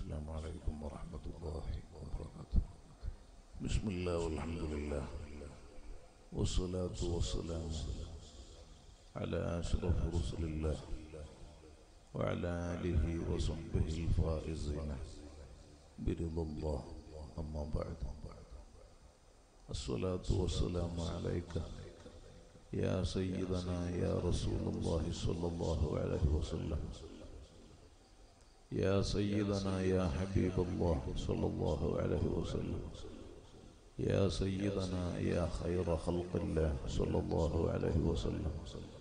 السلام عليكم ورحمة الله وبركاته بسم الله والحمد لله والصلاة والسلام على أشرف رسل الله وعلى آله وصحبه الفائزين برضا الله أما بعد الصلاة والسلام عليك يا سيدنا يا رسول الله صلى الله عليه وسلم يا سيدنا يا حبيب الله صلى الله عليه وسلم يا سيدنا يا خير خلق الله صلى الله عليه وسلم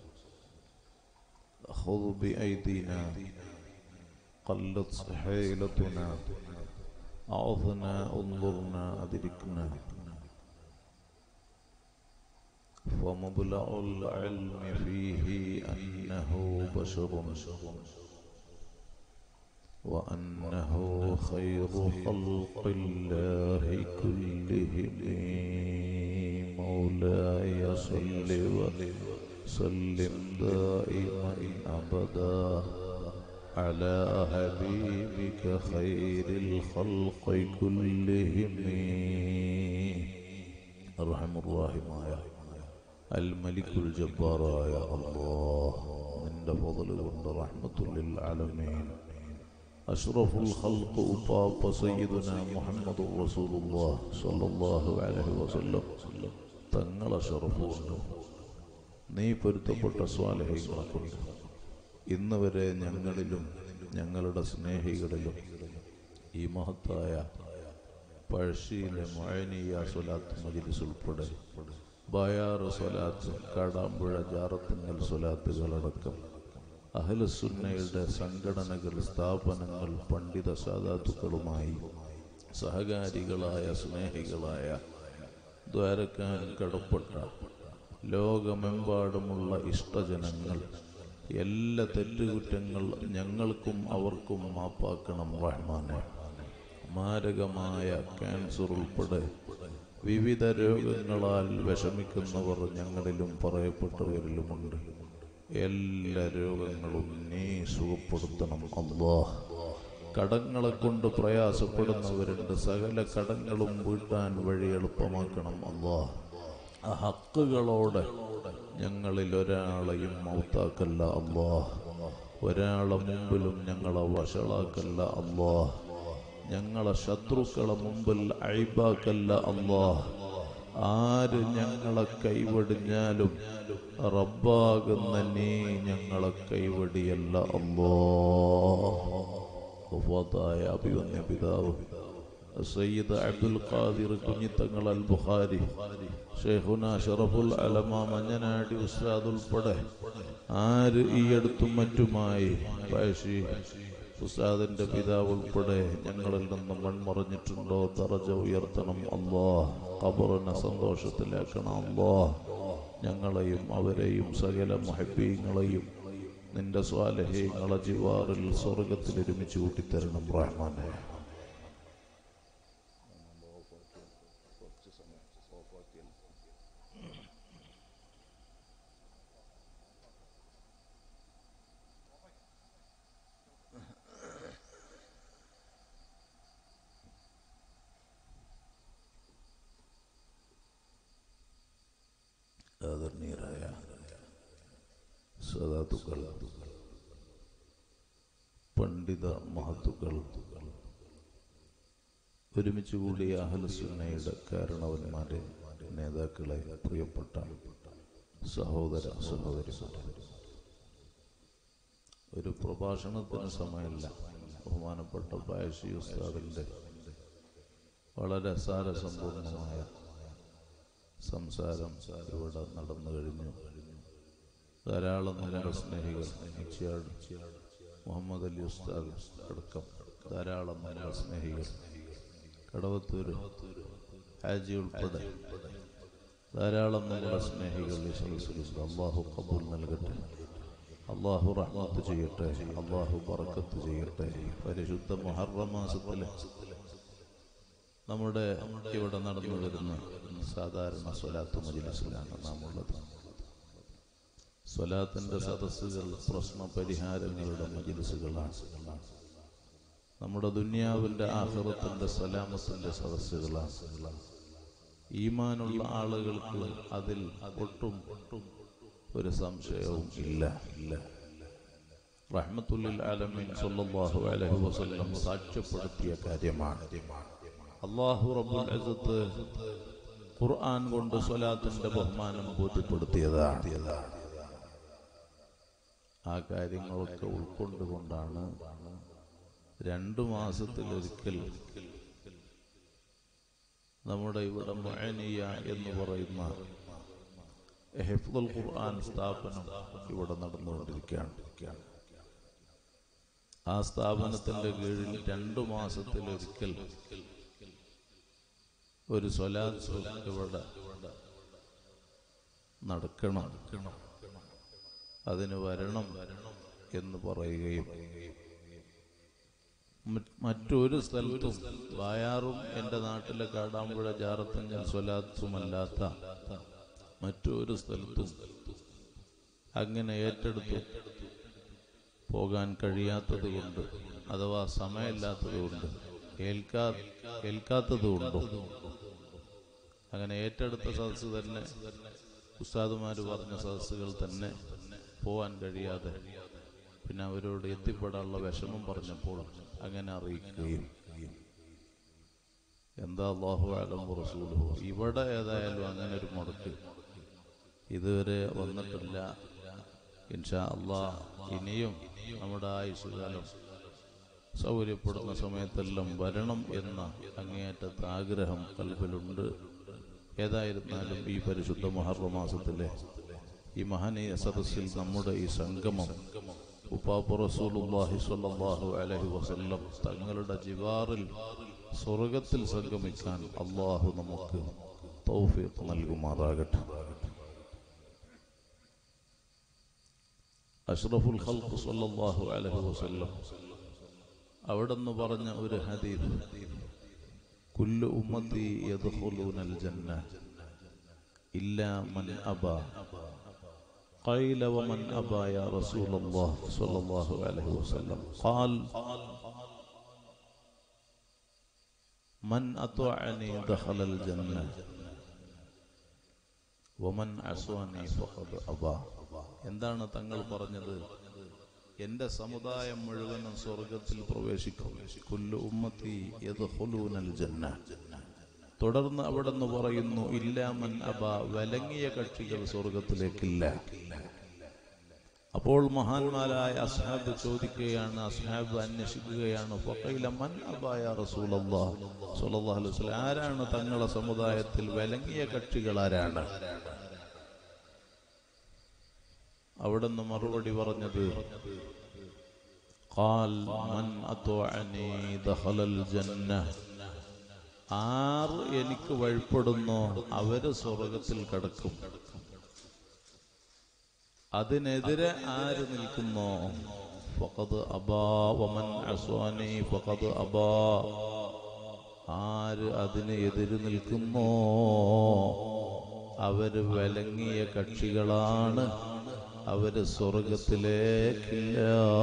خذ بأيدينا قلت حيلتنا أعظنا انظرنا أدركنا فمبلغ العلم فيه أنه بشر وأنه خير خلق الله كلهم مولاي صل وسلم دائما أبدا على حبيبك خير الخلق كلهم أرحم الراحمايا الملك الجبار يا الله من فضل കൊണ്ട് رحمة للعالمين أشرف الخلق أباب سيدنا محمد رسول الله صلى الله عليه وسلم തങ്ങളെ ഷറഫുണ്ട് നീ പൊരുത്തപ്പെട്ട സ്വാലഹികളെ കൊണ്ട് ഇന്ന് വരെ ഞങ്ങളിലും ഞങ്ങളുടെ സ്നേഹികളിലും ഈ മഹത്തായ പഴശ്ശിയിലെ മൊഴനിയ സ്വലാത്ത് മജിലിസ് ഉൾപ്പെടെ ബയാറ് സ്വലാത്ത് കാടാമ്പുഴ ജാറത്തുങ്ങൽ സ്വലാത്തുകളടക്കം അഹലസുന്നയുടെ സംഘടനകൾ സ്ഥാപനങ്ങൾ പണ്ഡിത സാധാത്തുക്കളുമായി സഹകാരികളായ സ്നേഹികളായ ദ്വാരക്കാൻ കടപ്പെട്ട ലോകമെമ്പാടുമുള്ള ഇഷ്ടജനങ്ങൾ എല്ലാ തെറ്റുകുറ്റങ്ങൾ ഞങ്ങൾക്കും അവർക്കും മാപ്പാക്കണം റഹ്മാനെ മാരകമായ ക്യാൻസർ ഉൾപ്പെടെ വിവിധ രോഗങ്ങളാൽ വിഷമിക്കുന്നവർ ഞങ്ങളിലും പറയപ്പെട്ടവരിലുമുണ്ട് എല്ലാ രോഗങ്ങളും നീ സുഖപ്പെടുത്തണം അള്ളാഹ് കടങ്ങളെ കൊണ്ട് പ്രയാസപ്പെടുന്നവരുണ്ട് സകല കടങ്ങളും വീട്ടാൻ വഴി എളുപ്പമാക്കണം അള്ളാഹ് ആ ഹക്കുകളോടെ ഞങ്ങളിൽ ഒരാളെയും മൗത്താക്കല്ല അള്ളാഹ് ഒരാളെ മുമ്പിലും ഞങ്ങളെ വഷളാക്കല്ല അള്ളാഹ് ഞങ്ങളെ ശത്രുക്കളെ മുമ്പിൽ അഴിബാക്കല്ല അള്ളാഹ് ആര് ഞങ്ങളെ കൈവടിഞ്ഞാലും റബ്ബാകുന്ന നീ ഞങ്ങളെ കൈവടിയല്ല അള്ളാഹുഫാത്തായ അഭിവന്യ പിതാവ് സയ്യിദ് അബ്ദുൽ ഖാദിർ കുഞ്ഞിത്തങ്ങൾ അൽ ബുഖാരി ഷെയ്ഖുന ഷറഫുൽ അലമ മഞ്ഞനാടി ഉസ്താദ് ഉൾപ്പെടെ ആര് ഈ അടുത്തും മറ്റുമായി പഴശ്ശി ഉസ്താദിന്റെ പിതാവ് ഉൾപ്പെടെ ഞങ്ങളിൽ നിന്നും മൺമറഞ്ഞിട്ടുണ്ടോ തറജ ഉയർത്തണം അല്ലോ ഖബറിനെ സന്തോഷത്തിലാക്കണം അല്ലോ ഞങ്ങളെയും അവരെയും സകല മഹബീങ്ങളെയും നിന്റെ സ്വാലഹ്യങ്ങളെ ജിവാറിൽ സ്വർഗത്തിൽ ഒരുമിച്ച് കൂട്ടിത്തരണം റഹ്മാനെ ആദരണീയരായ സദാത്തുക്കൾ പണ്ഡിത മഹത്തുക്കൾ ഒരുമിച്ച് കൂടിയ അഹലസുന്നയുടെ കാരണവന്മാരെ നേതാക്കളെ പ്രിയപ്പെട്ട സഹോദര സഹോദരിമാരെ ഒരു പ്രഭാഷണത്തിന് സമയമില്ല ബഹുമാനപ്പെട്ട പായശി ഉസ്താദിൻ്റെ വളരെ സാരസമ്പൂർണമായ സംസാരം ഇവിടെ നടന്നു കഴിഞ്ഞു ധാരാളം നമ്മുടെ സ്നേഹികൾ നിശ്ചയാട് മുഹമ്മദ് അലി ഉസ്താദ് അടക്കം ധാരാളം നമ്മുടെ സ്നേഹികൾ കടവത്തൂർ ഹാജി ഉൾപ്പെടെ ധാരാളം നമ്മുടെ സ്നേഹികൾ ഈ സദസ്സിലുണ്ട് അള്ളാഹു കബൂൽ നൽകട്ടെ അള്ളാഹു റഹ്മത്ത് ചെയ്യട്ടെ അള്ളാഹു ബറക്കത്ത് ചെയ്യട്ടെ പരിശുദ്ധ മുഹറ മാസത്തിലെ നമ്മുടെ ഇവിടെ നടന്നു വരുന്ന സാധാരണ സ്വലാത്ത് മജിലിസിലാണ് നാം ഉള്ളത് സ്വലാത്തിന്റെ സദസ്സുകൾ പ്രശ്ന പരിഹാരങ്ങളുടെ മജിലിസുകളാണ് നമ്മുടെ ദുന്യാവിൻ്റെ ആഹ്റത്തിൻ്റെ സലാമത്തിൻ്റെ സദസ്സുകളാണ് ഈമാനുള്ള ആളുകൾക്ക് അതിൽ ഒട്ടും ഒട്ടും ഒരു സംശയവും ഇല്ല ഇല്ല റഹ്മത്തുല്ലിൽ ആലമീൻ സല്ലല്ലാഹു അലൈഹി വസല്ലം സാക്ഷ്യപ്പെടുത്തിയ കാര്യമാണ് അള്ളാഹു റബ്ബുൽ അസത്ത് ഖുർആൻ കൊണ്ട് സ്വലാത്തിന്റെ ബഹുമാനം ബോധ്യപ്പെടുത്തിയതാണ് ആ കാര്യങ്ങളൊക്കെ ഉൾക്കൊണ്ടുകൊണ്ടാണ് രണ്ടു മാസത്തിലൊരിക്കൽ നമ്മുടെ ഇവിടെ മൊഹനിയ എന്ന് പറയുന്ന ഹെഫ്ദുൽ ഖുർആൻ സ്ഥാപനം ഇവിടെ നടന്നുകൊണ്ടിരിക്കുകയാണ് ആ സ്ഥാപനത്തിന്റെ കീഴിൽ രണ്ടു മാസത്തിലൊരിക്കൽ ഒരു സ്വലാത്ത് ഇവിടെ നടക്കണം അതിന് വരണം എന്ന് പറയുകയും മറ്റ് മറ്റൊരു സ്ഥലത്തും വായാറും എൻ്റെ നാട്ടിലെ കാടാമ്പുഴ ജാറത്തഞ്ഞൽ സ്വലാത്തുമല്ലാത്ത മറ്റൊരു സ്ഥലത്തും അങ്ങനെ ഏറ്റെടുത്തു പോകാൻ കഴിയാത്തത് കൊണ്ട് അഥവാ സമയമില്ലാത്തത് കൊണ്ട് കേൾക്കാ കേൾക്കാത്തത് കൊണ്ടും അങ്ങനെ ഏറ്റെടുത്ത സദസ്സ് തന്നെ ഉസ്താദുമാർ പറഞ്ഞ സദസ്സുകൾ തന്നെ പോവാൻ കഴിയാതെ പിന്നെ അവരോട് എത്തിപ്പെടാനുള്ള വിഷമം പറഞ്ഞപ്പോൾ അങ്ങനെ അറിയിക്കുകയും എന്താ അള്ളാഹു അലം റസൂലുഹു ഇവിടെ ഏതായാലും അങ്ങനെ ഒരു മുടക്ക് ഇതുവരെ വന്നിട്ടില്ല ഇൻഷാ അള്ളാഹ് ഇനിയും നമ്മുടെ ആയുഷ്കാലം സൗകര്യപ്പെടുന്ന സമയത്തെല്ലാം വരണം എന്ന അങ്ങേയറ്റത്തെ ആഗ്രഹം കൽബിലുണ്ട് ഏതായിരുന്നാലും ഈ പരിശുദ്ധ മഹർവ മാസത്തിലെ ഈ മഹനീയ സദസ്സിൽ നമ്മുടെ ഈ സംഗമം ഉപ്പാപ്പു റസൂലുള്ളാഹി സ്വല്ലല്ലാഹു അലൈഹി വസല്ലം തങ്ങളുടെ ജിവാറിൽ സ്വർഗത്തിൽ സംഗമിക്കാൻ അള്ളാഹു നമുക്ക് തൗഫീഖ് നൽകുമാറാകട്ടെ അഷ്റഫുൽ ഖൽഖ് സ്വല്ലല്ലാഹു അലൈഹി വസല്ലം അവിടെന്ന് പറഞ്ഞ ഒരു ഹദീസ് കുല്ലു ഉമ്മത്തി യദ്ഖുലൂനൽ ജന്ന ഇല്ലാ മൻ അബാ قيل ومن أبى يا رسول الله صلى الله عليه وسلم قال من أطاعني دخل الجنة ومن عصاني فقد أبى എന്താണ് തങ്ങൾ പറഞ്ഞത് എന്റെ സമുദായം മുഴുവനും സ്വർഗത്തിൽ പ്രവേശിക്കും കുല്ലു ഉമ്മത്തി യദ്ഖുലൂനൽ ജന്ന തുടർന്ന് അവിടെ നിന്ന് പറയുന്നു ഇല്ലാമൻ അബ വലങ്ങിയ കക്ഷികൾ സ്വർഗത്തിലേക്കില്ല അപ്പോൾ മഹാന്മാരായ അസ്ഹാബ് ചോദിക്കുകയാണ് അസ്ഹാബ് അന്വേഷിക്കുകയാണ് ഫഖീല മൻ അബായ റസൂലല്ലാഹ് സ്വല്ലല്ലാഹു അലൈഹി വസല്ലം ആരാണ് തങ്ങളുടെ സമുദായത്തിൽ വിലങ്ങിയ കക്ഷികൾ ആരാണ് അവിടെ നിന്ന് മറുപടി പറഞ്ഞത് قال من أطاعني دخل الجنة ആർ എനിക്ക് വഴിപ്പെടുന്നോ അവര് സ്വർഗത്തിൽ കടക്കും അതിനെതിരെ ആര് നിൽക്കുന്നോ ഫഖദ് അബാ വമൻ അസ്വാനി ഫഖദ് അബാ ആര് അതിന് എതിര് നിൽക്കുന്നോ അവര് വിലങ്ങിയ കക്ഷികളാണ് അവര് സ്വർഗത്തിലേക്കില്ല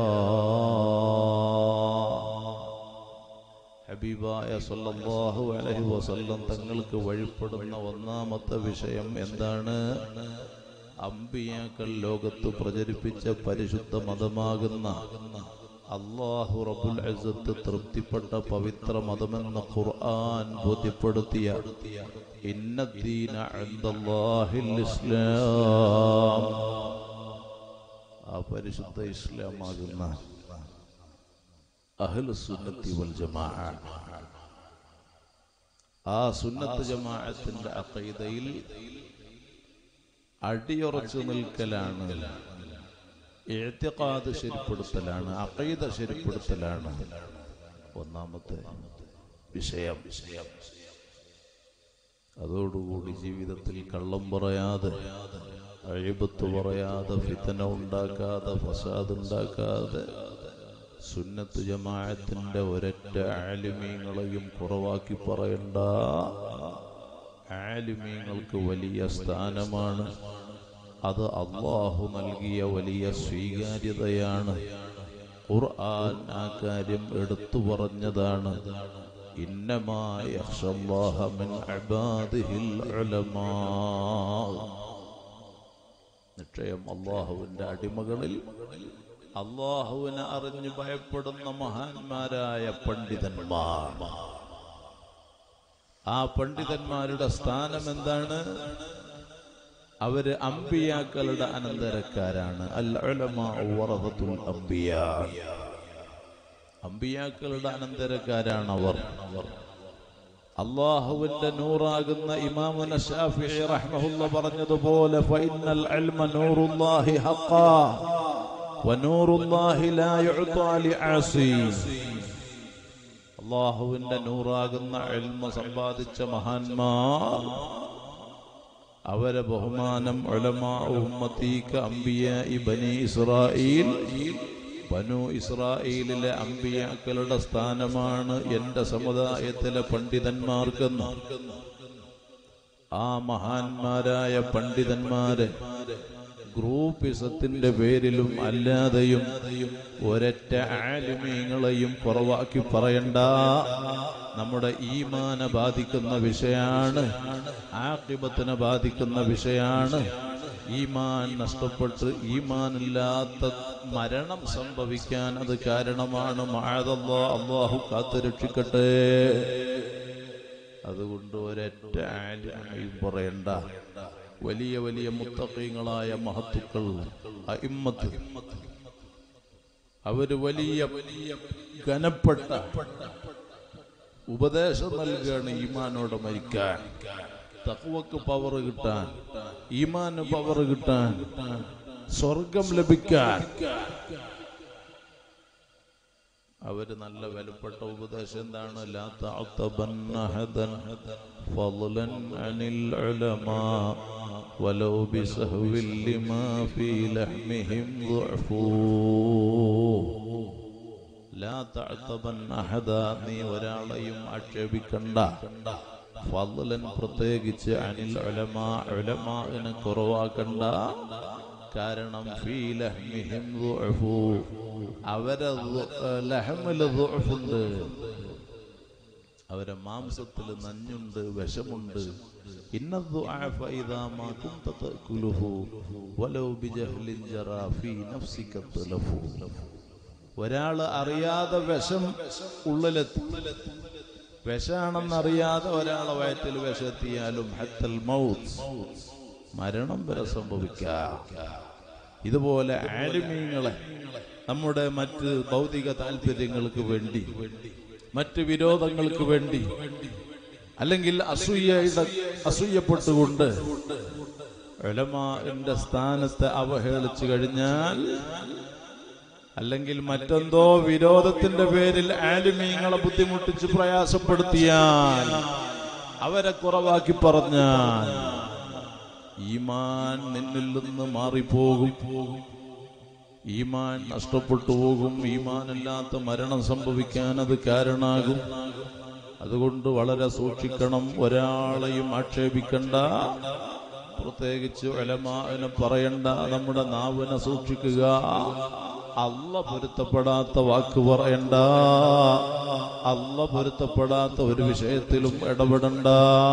ഹബീബായ സല്ലല്ലാഹു അലൈഹി വസല്ലം തങ്ങൾക്ക് വഴിപ്പെടുന്ന ഒന്നാമത്തെ വിഷയം എന്താണ് അമ്പിയാക്കൾ ലോകത്ത് പ്രചരിപ്പിച്ച പരിശുദ്ധ മതമാകുന്ന അള്ളാഹു റബുൽ അസത്ത് തൃപ്തിപ്പെട്ട പവിത്ര മതമെന്ന ഖുർആൻ ബോധ്യപ്പെടുത്തിയ ഇന്നദ്ദീന ഇൻദല്ലാഹിൽ ഇസ്ലാം ആ പരിശുദ്ധ ഇസ്ലാമാകുന്ന അഹ്ലു സുന്നത്തി വൽ ജമാഅ ആ സുന്നത്ത് ജമാഅത്തിന്റെ അഖീദയിൽ അടിയുറച്ചു നിൽക്കലാണ് എഴുത്തിക്കാത് ശരിപ്പെടുത്തലാണ് അഖീദ ശരിപ്പെടുത്തലാണ് ഒന്നാമത്തെ വിഷയം വിഷയം അതോടുകൂടി ജീവിതത്തിൽ കള്ളം പറയാതെ അഴിബത്ത് പറയാതെ ഫിത്തന ഉണ്ടാക്കാതെ ഫസാദ് ഉണ്ടാക്കാതെ സുന്നത്ത് ജമാഅത്തിന്റെ ഒരൊറ്റ ആലിമീങ്ങളെയും കുറവാക്കി പറയണ്ട ആലിമീങ്ങൾക്ക് വലിയ സ്ഥാനമാണ് അത് അള്ളാഹു നൽകിയ വലിയ സ്വീകാര്യതയാണ് ഖുർആൻ ആ കാര്യം എടുത്തു പറഞ്ഞതാണ് ഇന്നമാ യഖ്ഷല്ലാഹ മിൻ ഇബാദിഹിൽ ഉലമാ നിശ്ചയം അള്ളാഹുവിന്റെ അടിമകളിൽ അള്ളാഹുവിനെ അറിഞ്ഞു ഭയപ്പെടുന്ന മഹാന്മാരായ പണ്ഡിതന്മാർ ആ പണ്ഡിതന്മാരുടെ സ്ഥാനം എന്താണ് അവര് അമ്പിയാക്കളുടെ അനന്തരക്കാരാണ് അൽ ഉലമാ വറഹത്തുൽ അംബിയാ അമ്പിയാക്കളുടെ അനന്തരക്കാരാണ് അവർ അവർ അള്ളാഹുവിന്റെ നൂറാകുന്ന ഇമാമുന ഷാഫിഈ റഹ്മഹുല്ല പറഞ്ഞതുപോലെ ഫഇന്നൽ ഇൽമ നൂറുല്ലാഹി ഹഖാ വനൂറുല്ലാഹി ലാ യുഅതാ ലിആസി അള്ളാഹുവിന്റെ നൂറാകുന്ന ഇൽമ സമ്പാദിച്ച മഹാന്മാർ അവരെ ബഹുമാനം ഉലമാ ഉമ്മത്തീക അംബിയ ബനി ഇസ്രായേൽ ബനു ഇസ്രായേലിലെ അമ്പിയാക്കളുടെ സ്ഥാനമാണ് എന്റെ സമുദായത്തിലെ പണ്ഡിതന്മാർക്കെന്ന് ആ മഹാന്മാരായ പണ്ഡിതന്മാരെ ഗ്രൂപ്പിസത്തിന്റെ പേരിലും അല്ലാതെയും ഒരൊറ്റ ആലിമീങ്ങളെയും കുറവാക്കി പറയണ്ട നമ്മുടെ ഈമാനെ ബാധിക്കുന്ന വിഷയാണ് ആക്കിബത്തിനെ ബാധിക്കുന്ന വിഷയാണ് ഈമാൻ നഷ്ടപ്പെട്ട് ഈമാനില്ലാത്ത മരണം സംഭവിക്കാൻ അത് കാരണമാണ് മാഴതല്ലോ അള്ളാഹു കാത്തുരക്ഷിക്കട്ടെ അതുകൊണ്ട് ഒരൊറ്റ ആലിമയും പറയണ്ട വലിയ വലിയ മുത്തക്കീങ്ങളായ മഹത്തുക്കൾ അയിമ്മത്ത് അവര് വലിയ വലിയ ഘനപ്പെട്ട ഉപദേശം നൽകുകയാണ് ഈമാനോട് മരിക്കാൻ തക്വക്ക് പവർ കിട്ടാൻ ഈമാന് പവർ കിട്ടാൻ സ്വർഗം ലഭിക്കാൻ അവര് നല്ല വിലപ്പെട്ട ഉപദേശം എന്താണ് ലാ തഅതബന്ന ഹദൻ ഫളലൻ അനിൽ ഉലമാ വലൗ ബിസഹ്വിൽ ലിമാ ഫീ ലഹ്മിഹിം ضعفു ലാ തഅതബന്ന ഹദ നീ ഒരാളെയും ആക്ഷേപിക്കണ്ട ഫളലൻ പ്രത്യേകിച്ച് അനിൽ ഉലമാ ഉലമാനെ കുറവാക്കണ്ട കാരണം ഫീ ലഹ്മിഹിം ضعفു അവരെ ലഹമില് ضعഫുണ്ട് അവരെ മാംസത്തിൽ നഞ്ഞുണ്ട് വിഷമുണ്ട് ഇന്ന الضعف إذا ما كنت تأكله ولو بجهل جرى في نفسك التلف ഒരാള് അറിയാതെ വിഷം ഉള്ളിലെത്തി വിഷാണെന്നറിയാതെ ഒരാളെ വയറ്റിൽ വിഷെത്തിയാലും ഹത്തൽ മൗത്ത് മരണം വരെ സംഭവിക്കാം ഇതുപോലെ ആലിമീങ്ങളെ നമ്മുടെ മറ്റ് ഭൗതിക താല്പര്യങ്ങൾക്ക് വേണ്ടി മറ്റ് വിരോധങ്ങൾക്ക് വേണ്ടി അല്ലെങ്കിൽ അസൂയയുടെ അസൂയപ്പെട്ടുകൊണ്ട് എന്റെ സ്ഥാനത്തെ അവഹേളിച്ചു കഴിഞ്ഞാൽ അല്ലെങ്കിൽ മറ്റെന്തോ വിരോധത്തിന്റെ പേരിൽ ആലിമീങ്ങളെ ബുദ്ധിമുട്ടിച്ച് പ്രയാസപ്പെടുത്തിയാൽ അവരെ കുറവാക്കി പറഞ്ഞാൽ ഈമാൻ നിന്നിൽ നിന്ന് മാറിപ്പോകും ഈമാൻ നഷ്ടപ്പെട്ടു പോകും ഈമാനില്ലാത്ത മരണം സംഭവിക്കാൻ അത് കാരണാകും അതുകൊണ്ട് വളരെ സൂക്ഷിക്കണം ഒരാളെയും ആക്ഷേപിക്കണ്ട പ്രത്യേകിച്ച് ഒലമാനെ പറയണ്ട നമ്മുടെ നാവിനെ സൂക്ഷിക്കുക അല്ല പൊരുത്തപ്പെടാത്ത വാക്ക് പറയണ്ട അല്ല പൊരുത്തപ്പെടാത്ത ഒരു വിഷയത്തിലും ഇടപെടണ്ട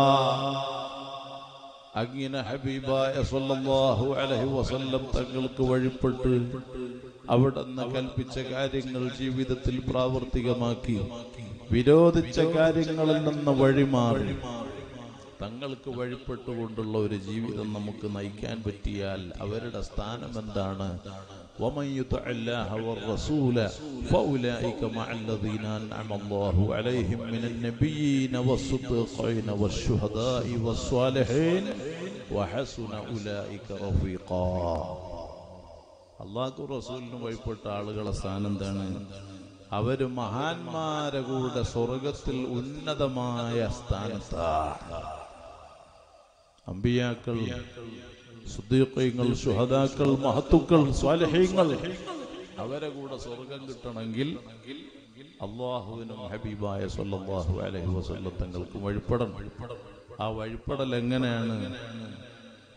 അങ്ങനെ ഹബീബായ സല്ലല്ലാഹു അലൈഹി വസല്ലം തങ്ങൾക്ക് വഴിപ്പെട്ട് അവിടുന്ന് കൽപ്പിച്ച കാര്യങ്ങൾ ജീവിതത്തിൽ പ്രാവർത്തികമാക്കി വിരോധിച്ച കാര്യങ്ങളിൽ നിന്ന് വഴിമാറി തങ്ങൾക്ക് വഴിപ്പെട്ടുകൊണ്ടുള്ള ഒരു ജീവിതം നമുക്ക് നയിക്കാൻ പറ്റിയാൽ അവരുടെ സ്ഥാനം എന്താണ് ومن يطع الله والرسول فأولئك مع الذين أنعم الله عليهم من النبيين والصديقين والشهداء والصالحين وحسن أولئك رفيقا അള്ളാഹു റസൂലിന് വഴിപ്പെട്ട ആളുകളെ സ്ഥാനം എന്താണ് അവര് മഹാന്മാരെ കൂടെ സ്വർഗത്തിൽ ഉന്നതമായ സ്ഥാനത്താണ് അമ്പിയാക്കൾ സുദ്ദീഖീങ്ങൾ ശുഹദാക്കൾ മഹത്തുക്കൾ സ്വാലഹീങ്ങൾ അവരെ കൂടെ സ്വർഗം കിട്ടണമെങ്കിൽ അള്ളാഹുവിനും ഹബീബായ സല്ലല്ലാഹു അലൈഹി വസല്ലം തങ്ങൾക്ക് വഴിപ്പെടണം ആ വഴിപ്പെടൽ എങ്ങനെയാണ്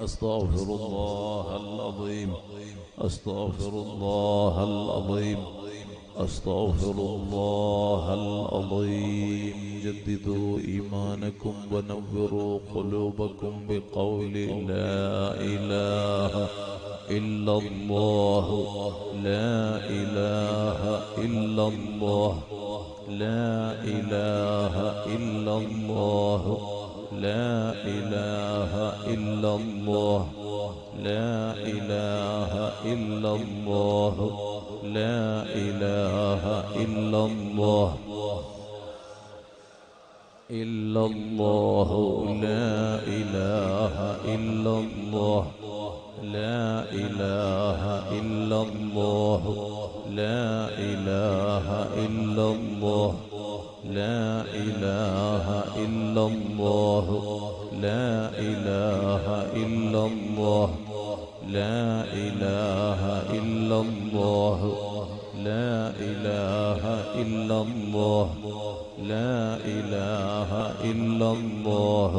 أستغفر الله العظيم أستغفر الله العظيم أستغفر الله العظيم جددوا إيمانكم ونوروا قلوبكم بقول لا إله إلا الله لا إله إلا الله لا إله إلا الله لا إله إلا الله لا إله إلا الله لا إله إلا الله إلا الله لا إله إلا الله لا إله إلا الله لا إله إلا الله لا إله إلا الله لا إله إلا الله لا إله إلا الله لا إله إلا الله لا إله إلا الله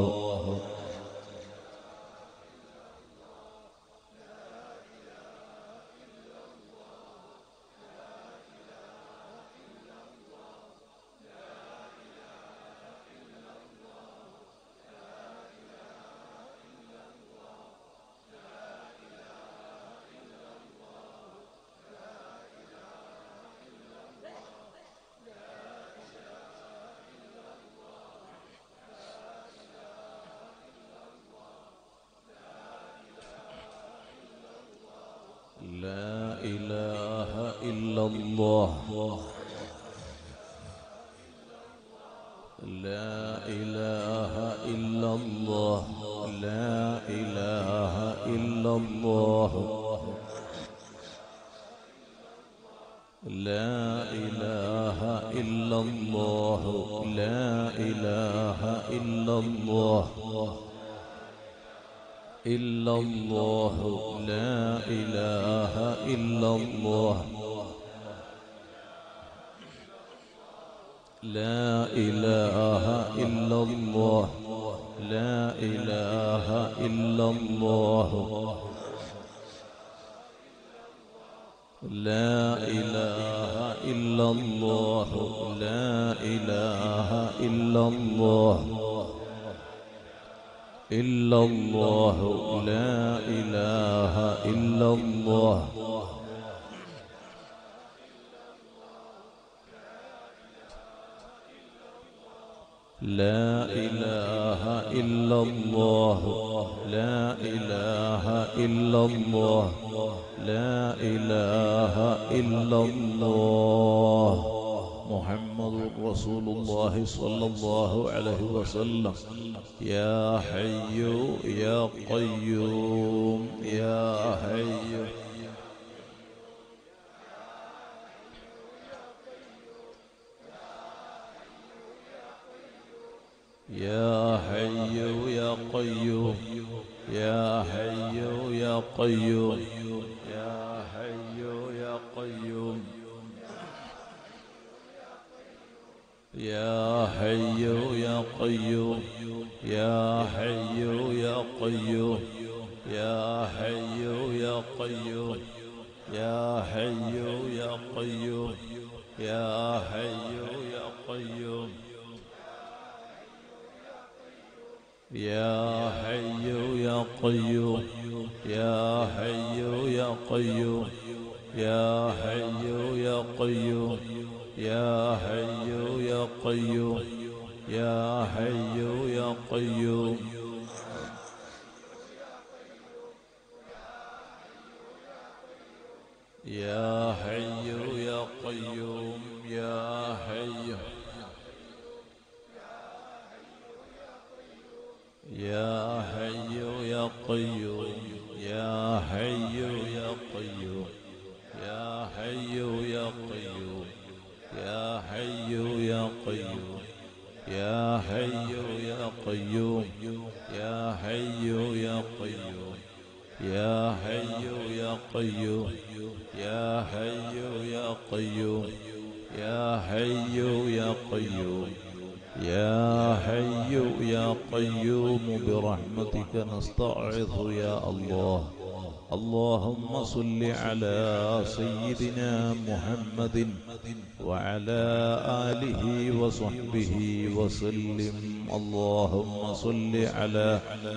لا إله إلا الله لا إله إلا الله لا إله إلا الله لا إله إلا الله لا إله إلا الله إلا الله لا إله إلا الله لا إله إلا الله لا إله إلا الله لا إله إلا الله لا إله إلا الله إلا الله لا إله إلا الله لا إله إلا الله لا إله إلا الله لا إله إلا الله محمد رسول الله صلى الله عليه وسلم يا حي يا قيوم يا حي يا حي يا قيوم يا حي يا قيوم يا حي يا قيوم يا حي يا قيوم يا حي يا قيوم يا حي يا قيوم يا حي يا قيوم يا حي يا قيوم يا حي يا قيوم يا حي يا قيوم يا حي يا قيوم يا حي يا قيوم يا حي يا قيوم يا حي يا قيوم يا حي يا حي يا قيوم يا حي يا قيوم يا حي يا قيوم يا حي يا قيوم يا حي يا قيوم يا حي يا قيوم يا حي يا قيوم يا حي يا قيوم يا حي يا قيوم يا حي يا قيوم برحمتك نستعيذ يا الله اللهم صل على سيدنا محمد وعلى آله وصحبه وسلم اللهم صل على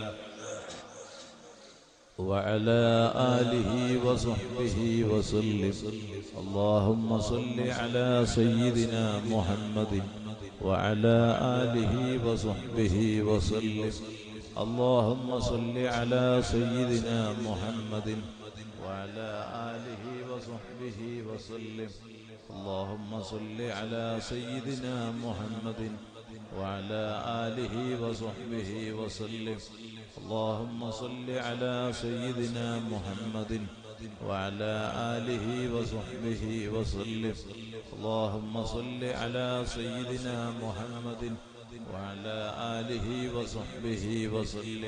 وعلى آله وصحبه وسلم اللهم صل على سيدنا محمد وعلى آله وصحبه وسلم اللهم صل على سيدنا محمد وعلى آله وصحبه وسلم اللهم صل على سيدنا محمد وعلى آله وصحبه وسلم اللهم صل على سيدنا محمد وعلى آله وصحبه وسلم اللهم صل على سيدنا محمد وعلى آله وصحبه وسلم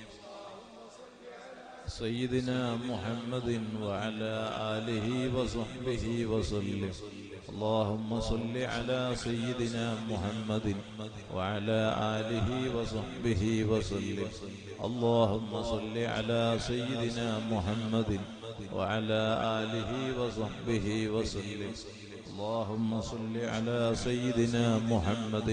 سيدنا محمد وعلى آله وصحبه وسلم اللهم صل على سيدنا محمد وعلى آله وصحبه وسلم اللهم صل على سيدنا محمد وعلى آله وصحبه وسلم اللهم صل على سيدنا محمد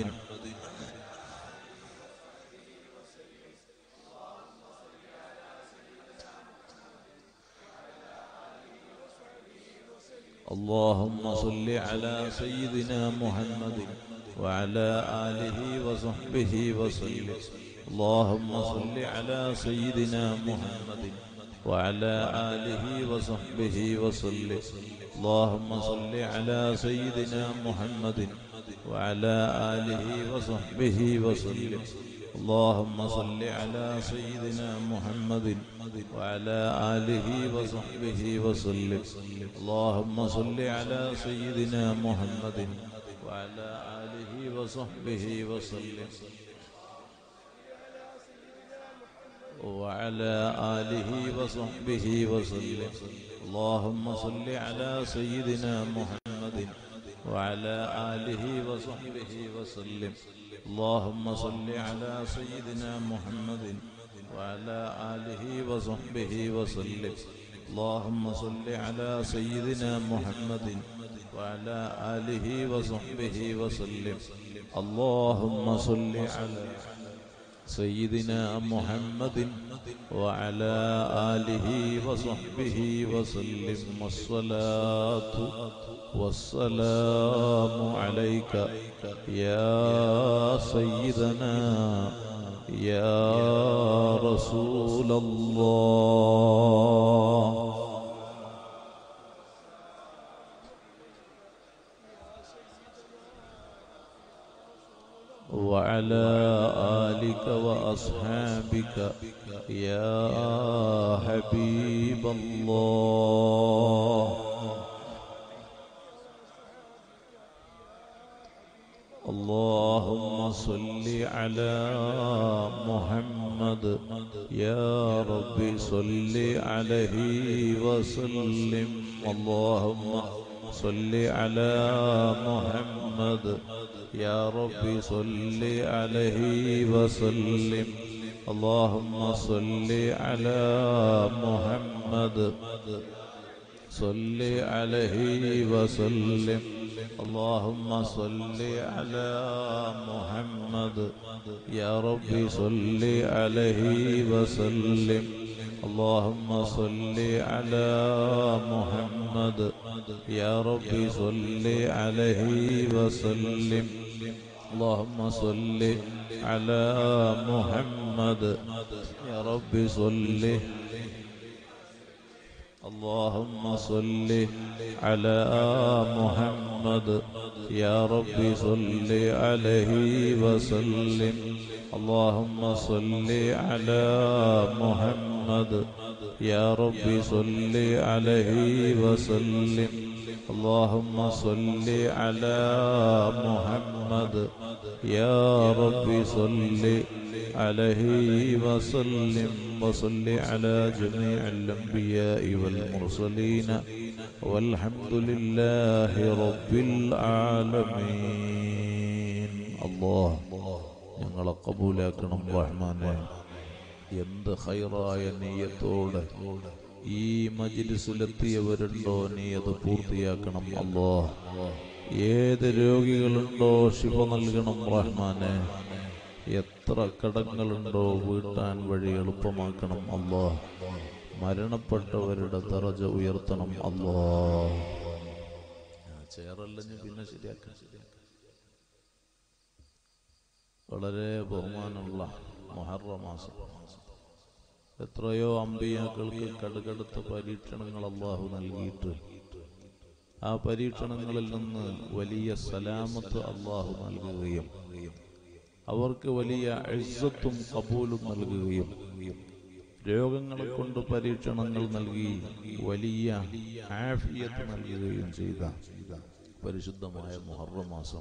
اللهم صل على سيدنا محمد وعلى آله وصحبه وسلم اللهم صل على سيدنا محمد وعلى آله وصحبه وسلم اللهم صل على سيدنا محمد وعلى آله وصحبه وسلم اللهم صل على سيدنا محمد وعلى آله وصحبه وسلم اللهم صل على سيدنا محمد وعلى آله وصحبه وسلم وعلى آله وصحبه وسلم اللهم صل على سيدنا محمد وعلى آله وصحبه وسلم اللهم صل على سيدنا محمد وعلى آله وصحبه وسلم اللهم صل على سيدنا محمد وعلى آله وصحبه وسلم اللهم صل على سيدنا محمد وعلى آله وصحبه وسلم والصلاة والسلام عليك يا سيدنا يا رسول الله وعلى آلك وأصحابك يا حبيب الله اللهم صل على محمد يا رب صل عليه وسلم اللهم صل على محمد يا رب صل عليه وسلم اللهم صل على محمد صل عليه وسلم اللهم صل على محمد يا رب صل عليه وسلم اللهم صل على محمد يا رب صل عليه وسلم اللهم صل على محمد يا رب صل اللهم صل على محمد يا رب صل عليه وسلم اللهم صل على محمد يا رب صل عليه وسلم اللهم صل على محمد يا رب صل عليه وسلم وصل على جميع الأنبياء والمرسلين والحمد لله رب العالمين അല്ലോ ഞങ്ങളെ കബൂലാക്കണം റഹ്മാനെ എന്ത് ഹൈറായ നീയത്തോടെ ഈ മജിലിസിലെത്തിയവരുണ്ടോ നീ അത് പൂർത്തിയാക്കണം അല്ലോ ഏത് രോഗികളുണ്ടോ ശിവ നൽകണം റഹ്മാനെ എത്ര കടങ്ങളുണ്ടോ വീട്ടാൻ വഴി എളുപ്പമാക്കണം അല്ലോ മരണപ്പെട്ടവരുടെ ദറജ ഉയർത്തണം അല്ലോ ചേറല്ലഞ്ഞ് പിന്നെ ശരിയാക്കാം വളരെ ബഹുമാനമുള്ള മൊഹറ മാസം എത്രയോ അമ്പിയാക്കൾക്ക് കടുകടുത്ത പരീക്ഷണങ്ങൾ അള്ളാഹു നൽകിയിട്ട് ആ പരീക്ഷണങ്ങളിൽ നിന്ന് വലിയ സലാമത്ത് അള്ളാഹു നൽകുകയും അവർക്ക് വലിയ ഇസ്സത്തും കബൂലും നൽകുകയും രോഗങ്ങളെ കൊണ്ട് പരീക്ഷണങ്ങൾ നൽകി വലിയ ആഫിയത്ത് നൽകുകയും ചെയ്ത പരിശുദ്ധമായ മുഹറ മാസം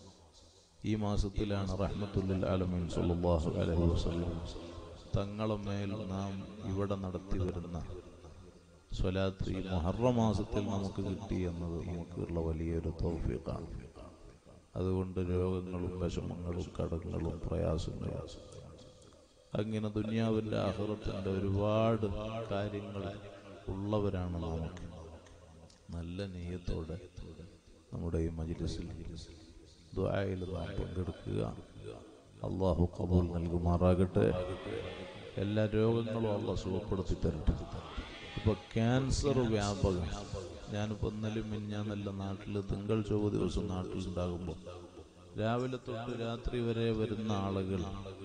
ഈ മാസത്തിലാണ് റഹ്മത്തുല്ലിൽ ആലമീൻ സല്ലല്ലാഹു അലൈഹി വസല്ലം തങ്ങളെ മേൽ നാം ഇവിടെ നടത്തി വരുന്ന സ്വലാത്ത് ഈ മുഹറ മാസത്തിൽ നമുക്ക് കിട്ടി എന്നത് നമുക്കുള്ള വലിയൊരു തൗഫീഖാണ് അതുകൊണ്ട് രോഗങ്ങളും വിഷമങ്ങളും കടങ്ങളും പ്രയാസങ്ങളും അങ്ങനെ ദുനിയാവിൻ്റെ ആഹ്റത്തിൻ്റെ ഒരുപാട് കാര്യങ്ങൾ ഉള്ളവരാണ് നമുക്ക് നല്ല നെയ്യത്തോടെ നമ്മുടെ ഈ മജിലിസിൽ ദ്വായിൽ നാം പങ്കെടുക്കുക അള്ളാഹു കബൂൽ നൽകുമാറാകട്ടെ എല്ലാ രോഗങ്ങളും അള്ളാഹ് സുഖപ്പെടുത്തി തരട്ടെ ഇപ്പൊ ക്യാൻസർ വ്യാപകം ഞാനിപ്പോൾ ഇന്നലെ മിഞ്ഞാന്നല്ല നാട്ടിൽ തിങ്കൾ ചൊവ്വ ദിവസം നാട്ടിലുണ്ടാകുമ്പോൾ രാവിലെ തൊട്ട് രാത്രി വരെ വരുന്ന ആളുകൾ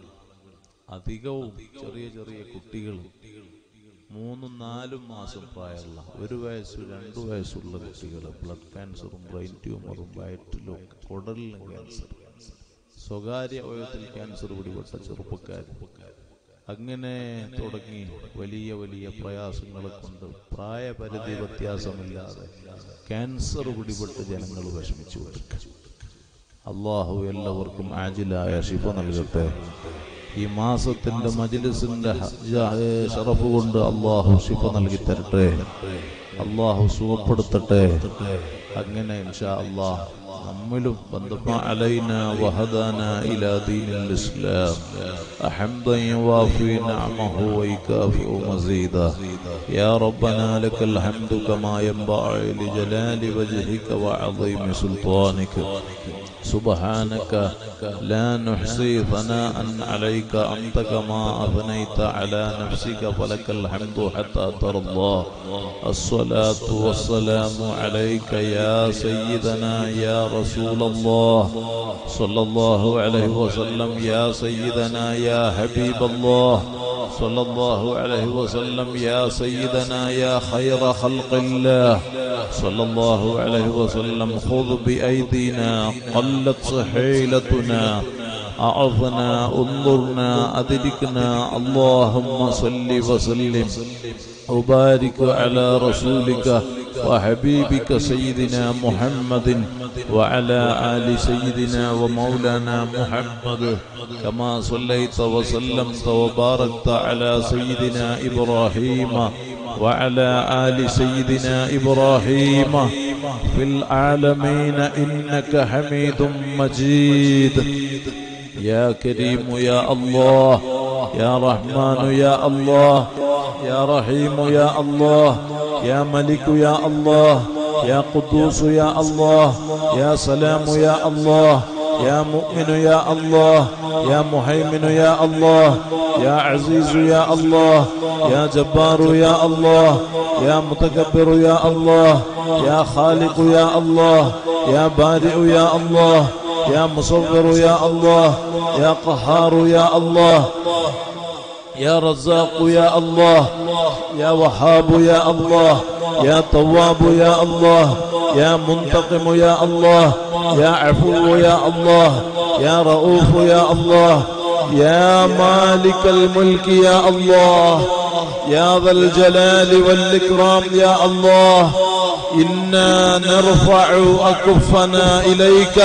അധികവും ചെറിയ ചെറിയ കുട്ടികൾ മൂന്നും നാലും മാസം പ്രായമുള്ള ഒരു വയസ്സ് രണ്ടു വയസ്സുള്ള കുട്ടികൾ ബ്ലഡ് ക്യാൻസറും ബ്രെയിൻ ട്യൂമറും വയറ്റിലും കുടലിലും ക്യാൻസർ സ്വകാര്യ അവയവത്തിൽ ക്യാൻസർ പിടിപെട്ട ചെറുപ്പക്കാർ അങ്ങനെ തുടങ്ങി വലിയ വലിയ പ്രയാസങ്ങളെ കൊണ്ട് പ്രായപരിധി വ്യത്യാസമില്ലാതെ ക്യാൻസർ പിടിപെട്ട് ജനങ്ങൾ വിഷമിച്ചു കൊടുക്കുക അള്ളാഹു എല്ലാവർക്കും ആജിലായ ശിഫ നൽകട്ടെ ഈ മാസത്തിന്റെ മജിലിസിന്റെ ഷറഫ് കൊണ്ട് അള്ളാഹു ശിഫ നൽകി തരട്ടെ അള്ളാഹു സുഖപ്പെടുത്തട്ടെ അങ്ങനെ ഇൻഷാ അള്ളാഹ് നമ്മിലും ബന്ധമാ അലൈന വഹദാന ഇലാ ദീനിൽ ഇസ്ലാം حمدا يوافي نعمه ويكافئ مزيدا يا ربنا لك الحمد كما ينبغي لجلال وجهك وعظيم سلطانك سبحانك لا نحصي ثناء عليك أنت كما أثنيت على نفسك فلك الحمد حتى ترضى الصلاة والسلام عليك يا سيدنا يا رسول الله صلى الله عليه وسلم يا سيدنا يا حبيب الله صلى الله عليه وسلم يا سيدنا يا خير خلق الله صلى الله عليه وسلم خذ بأيدينا قلت صحيلتنا أعظنا انظرنا أدركنا اللهم صل وسلم وبارك على رسولك وحبيبك سيدنا محمد وعلى آل سيدنا ومولانا محمد كما صليت وسلمت وباركت على سيدنا إبراهيم وعلى آل سيدنا إبراهيم في العالمين إنك حميد مجيد يا كريم يا الله يا رحمن يا الله يا رحيم يا الله يا ملك يا الله يا قدوس يا الله يا سلام يا الله يا مؤمن يا الله يا مهيمن يا الله يا عزيز يا الله يا جبار يا الله يا متكبر يا الله يا خالق يا الله يا بارئ يا الله يا مصور يا الله يا قهار يا الله يا رزاق يا الله يا وهاب يا الله يا تواب يا الله يا منتقم يا الله يا عفو يا الله يا رؤوف يا الله يا مالك الملك يا الله يا ذا الجلال والإكرام يا الله إنا نرفع أكفنا إليك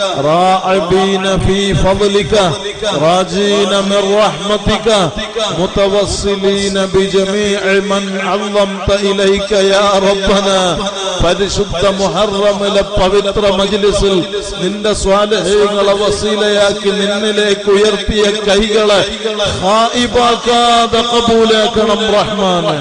راعبين في فضلك راجين من رحمتك متوصلين بجميع من عظمت إليك يا ربنا പരിശുദ്ധ മുഹറമിലെ പവിത്ര മജ്ലിസിൽ നിന്റെ സ്വാലഹ്യങ്ങളെ വസീലയാക്കി നിന്നിലേക്ക് ഉയർത്തിയ കൈകളെ ഹായിബാക്കാതെ കബൂലാക്കണം റഹ്മാന്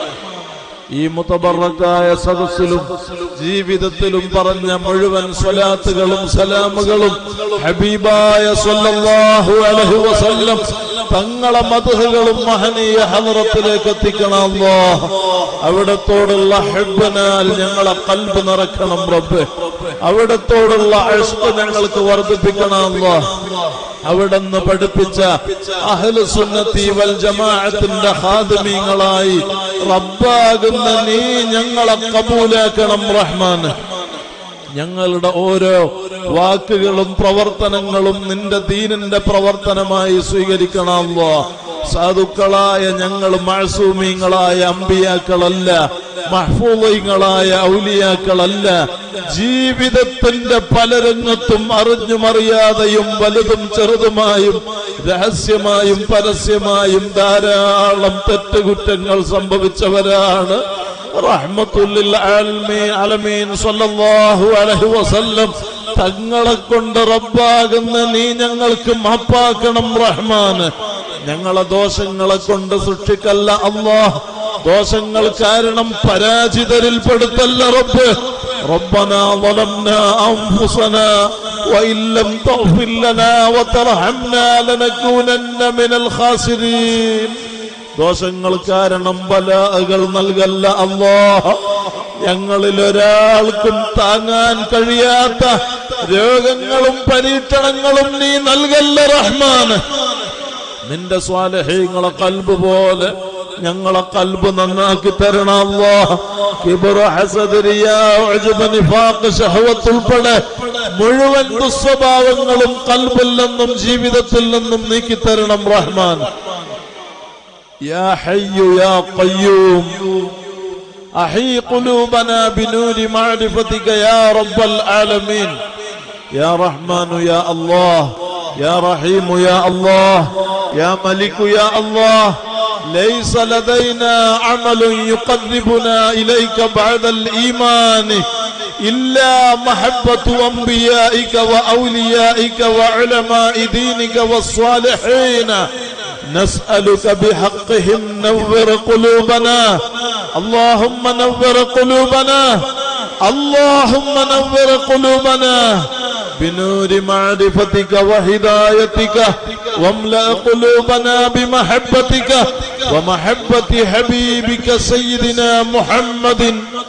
ഈ മുതബറക്കായ സദസ്സിലും ജീവിതത്തിലും പറഞ്ഞ മുഴുവൻ സ്വലാത്തുകളും സലാമുകളും ഹബീബായ സ്വല്ലല്ലാഹു അലൈഹി വസല്ലം തങ്ങളെ മധുഹകളും മഹനീയ ഹലറത്തിലേക്ക് എത്തിക്കണമല്ലോ അവിടത്തോടുള്ള ഹെബനാൽ ഞങ്ങളെ കൽബ് നിറക്കണം റബ്ബ് അവിടത്തോടുള്ള അഷ്പ ഞങ്ങൾക്ക് വർദ്ധിപ്പിക്കണമല്ലോ അവിടുന്ന് പഠിപ്പിച്ച അഹ്ലു സുന്നത്തി വൽ ജമാഅത്തിന്റെ ഹാദിമീങ്ങളായി റബ്ബാകുന്ന നീ ഞങ്ങളെ കബൂലാക്കണം റഹ്മാൻ ഞങ്ങളുടെ ഓരോ വാക്കുകളും പ്രവർത്തനങ്ങളും നിന്റെ ദീനിന്റെ പ്രവർത്തനമായി സ്വീകരിക്കണമല്ലോ സാധുക്കളായ ഞങ്ങൾ മഴസൂമീങ്ങളായ അമ്പിയാക്കളല്ല മഹ്ഫൂലങ്ങളായ ഔലിയാക്കളല്ല ജീവിതത്തിന്റെ പല രംഗത്തും അറിഞ്ഞും അറിയാതെയും വലുതും ചെറുതുമായും രഹസ്യമായും പരസ്യമായും ധാരാളം തെറ്റുകുറ്റങ്ങൾ സംഭവിച്ചവരാണ് റഹ്മത്തുല്ലിൽ ആൽമീൻ അലമീൻ സല്ലല്ലാഹു അലൈഹി വസല്ലം തങ്ങളെ കൊണ്ട് റബ്ബാകുന്ന നീ ഞങ്ങൾക്ക് മാപ്പാക്കണം റഹ്മാന് ഞങ്ങളെ ദോഷങ്ങളെ കൊണ്ട് സൃഷ്ടിക്കല്ല അള്ളാഹ് ദോഷങ്ങൾ കാരണം പരാജിതരിൽ പെടുത്തല്ല റബ്ബ് ربنا ظلمنا أنفسنا وإن لم تغفر لنا وترحمنا لنكونن من الخاسرين ദോഷങ്ങൾ കാരണം ബലാകൾ നൽകല്ല അള്ളാഹ ഞങ്ങളിൽ ഒരാൾക്കും താങ്ങാൻ കഴിയാത്ത രോഗങ്ങളും പരീക്ഷണങ്ങളും നീ നൽകല്ല റഹ്മാന് നിന്റെ സ്വാലഹ്യങ്ങളെ കൽബ് പോലെ ഞങ്ങളെ കൽബ് നന്നാക്കി തരണം അല്ലാഹ് കിബ്ർ ഹസദ് റിയാ ഉജ്ബ് നിഫാഖ് ശഹവത്ത് ഉൾപ്പെടെ മുഴുവൻ ദുസ്വഭാവങ്ങളും കൽബിൽ നിന്നും ജീവിതത്തിൽ നിന്നും നീക്കി തരണം റഹ്മാൻ يا حي يا قيوم أحي قلوبنا بنور معرفتك يا رب العالمين يا رحمن يا الله يا رحيم يا الله يا ملك يا الله ليس لدينا عمل يقربنا إليك بعد الإيمان إلا محبة أنبيائك وأوليائك وعلماء دينك والصالحين نسألك بحقهم نور قلوبنا اللهم نور قلوبنا اللهم نور قلوبنا بنور معرفتك وهدايتك واملأ قلوبنا بمحبتك ومحبة حبيبك سيدنا محمد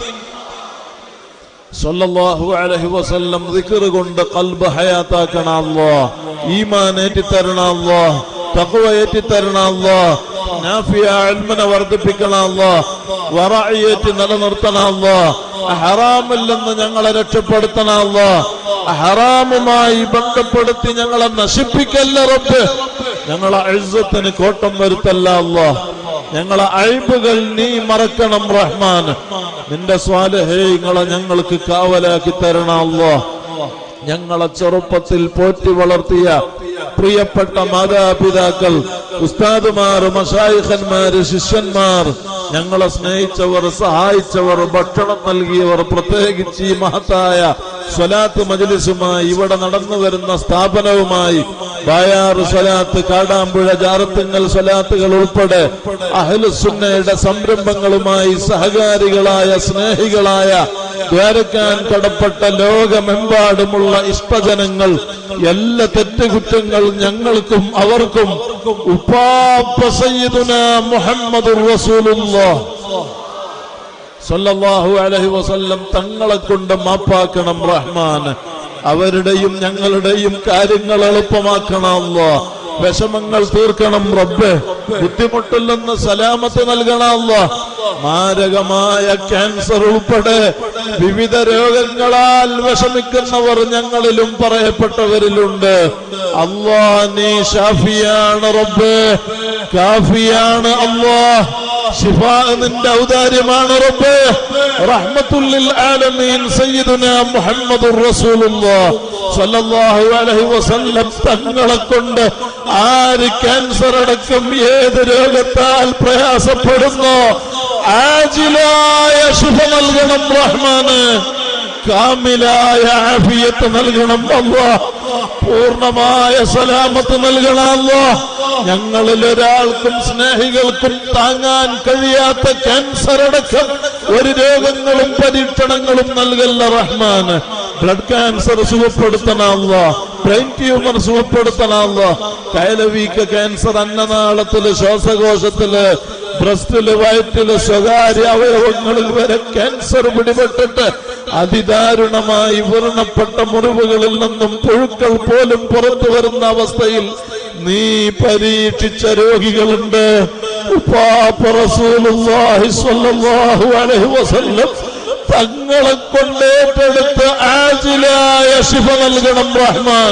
സല്ലല്ലാഹു അലൈഹി വസല്ലം ദിക്ർ കൊണ്ട് കൽബ് ഹയാത്താക്കണ അല്ലാഹ് ഈമാൻ ഏറ്റിത്തരണ അല്ലാഹ് തഖ്വ ഏറ്റിത്തരണ അല്ലാഹ് നാഫിയ ഇൽമിനെ വർദ്ധിപ്പിക്കണ അല്ലാഹ് വറഇയത്ത് നിലനിർത്തണ അല്ലാഹ് ഹറാമിൽ നിന്ന് ഞങ്ങളെ രക്ഷപ്പെടുത്തണ അല്ലാഹ് ഹറാമുമായി ബന്ധപ്പെടുത്തി ഞങ്ങളെ നശിപ്പിക്കല്ല റബ്ബ് ഞങ്ങളെ ഇസ്സത്തിന് കോട്ടം വരുത്തല്ല അല്ലാഹ് ഞങ്ങളെ അഴിബുകൾ നീ മറക്കണം റഹ്മാൻ നിന്റെ സ്വാലഹേങ്ങളെ ഞങ്ങൾക്ക് കാവലാക്കി തരണം അല്ലോ ഞങ്ങളെ ചെറുപ്പത്തിൽ പോറ്റി വളർത്തിയ പ്രിയപ്പെട്ട മാതാപിതാക്കൾ ഉസ്താദുമാർ മഷായിഖന്മാര് ശിഷ്യന്മാർ ഞങ്ങളെ സ്നേഹിച്ചവർ സഹായിച്ചവർ ഭക്ഷണം നൽകിയവർ പ്രത്യേകിച്ച് ഈ മഹത്തായ സ്വലാത്ത് മജ്ലിസുമായി ഇവിടെ നടന്നു വരുന്ന സ്ഥാപനവുമായി ബായാറ് സ്വലാത്ത് കാടാമ്പുഴ ജാറത്തുങ്ങൽ സ്വലാത്തുകൾ ഉൾപ്പെടെ അഹ്ലുസുന്നയുടെ സംരംഭങ്ങളുമായി സഹകാരികളായ സ്നേഹികളായ ദ്വാരക്കാൻ കടപ്പെട്ട ലോകമെമ്പാടുമുള്ള ഇഷ്ടജനങ്ങൾ എല്ലാ തെറ്റുകുറ്റങ്ങൾ ഞങ്ങൾക്കും അവർക്കും ഉപ്പാപ്പ സയ്യിദുന മുഹമ്മദുർ റസൂലുള്ളാഹ് സല്ലല്ലാഹു അലൈഹി വസല്ലം തങ്ങളെ കൊണ്ട് മാപ്പാക്കണം റഹ്മാൻ അവരുടെയും ഞങ്ങളുടെയും കാര്യങ്ങൾ എളുപ്പമാക്കണമല്ലോ വിഷമങ്ങൾ തീർക്കണം റബ്ബ് ബുദ്ധിമുട്ടിൽ നിന്ന് സലാമത്ത് നൽകണമല്ലോ മാരകമായ ക്യാൻസർ ഉൾപ്പെടെ വിവിധ രോഗങ്ങളാൽ വിഷമിക്കുന്നവർ ഞങ്ങളിലും പറയപ്പെട്ടവരിലുണ്ട് അള്ളാ നീ ഷാഫിയാണ് റബ്ബ് കാഫിയാണ് അള്ളാ ശിഫ നിന്റെ ഔദാര്യമാണ് റബ്ബ് റഹ്മത്തുല്ലിൽ ആലമീൻ സയ്യിദുനാ മുഹമ്മദുർ റസൂലുള്ളാഹ് സ്വല്ലല്ലാഹു അലൈഹി വസല്ലം തങ്ങളെ കൊണ്ട് ആര് ക്യാൻസർ അടക്കം ഏത് രോഗത്താൽ പ്രയാസപ്പെടുന്നോ ആജിലായ ശുഭ നൽകണം റഹ്മാന് കാമിലായ ആഫിയത്ത് നൽകണം അല്ലാ പൂർണ്ണമായ സലാമത്ത് നൽകണം അല്ലാ ഞങ്ങളിൽ ഒരാൾക്കും സ്നേഹികൾക്കും താങ്ങാൻ കഴിയാത്ത ക്യാൻസർ അടക്കം ഒരു രോഗങ്ങളും പരീക്ഷണങ്ങളും നൽകല്ല റഹ്മാൻ ബ്ലഡ് ക്യാൻസർ സുഖപ്പെടുത്തണമല്ല ബ്രെയിൻ ട്യൂമർ സുഖപ്പെടുത്തണമല്ല കയലവീക്ക ക്യാൻസർ അന്നനാളത്തില് ശ്വാസകോശത്തില് ബ്രസ്റ്റില് വയറ്റില് സ്വകാര്യ അവയവങ്ങളിൽ വരെ ക്യാൻസർ പിടിപെട്ടിട്ട് അതിദാരുണമായി വ്രണപ്പെട്ട മുറിവുകളിൽ നിന്നും പുഴുക്കൾ പോലും പുറത്തു വരുന്ന അവസ്ഥയിൽ നീ പരീക്ഷിച്ച രോഗികളുണ്ട് ഉപ്പാപ്പ റസൂലുള്ളാഹി സ്വല്ലല്ലാഹു അലൈഹി വസല്ലം തങ്ങളെ കൊണ്ടേറ്റെടുത്ത് ആജിലായ ശിഫ നൽകണം റഹ്മാൻ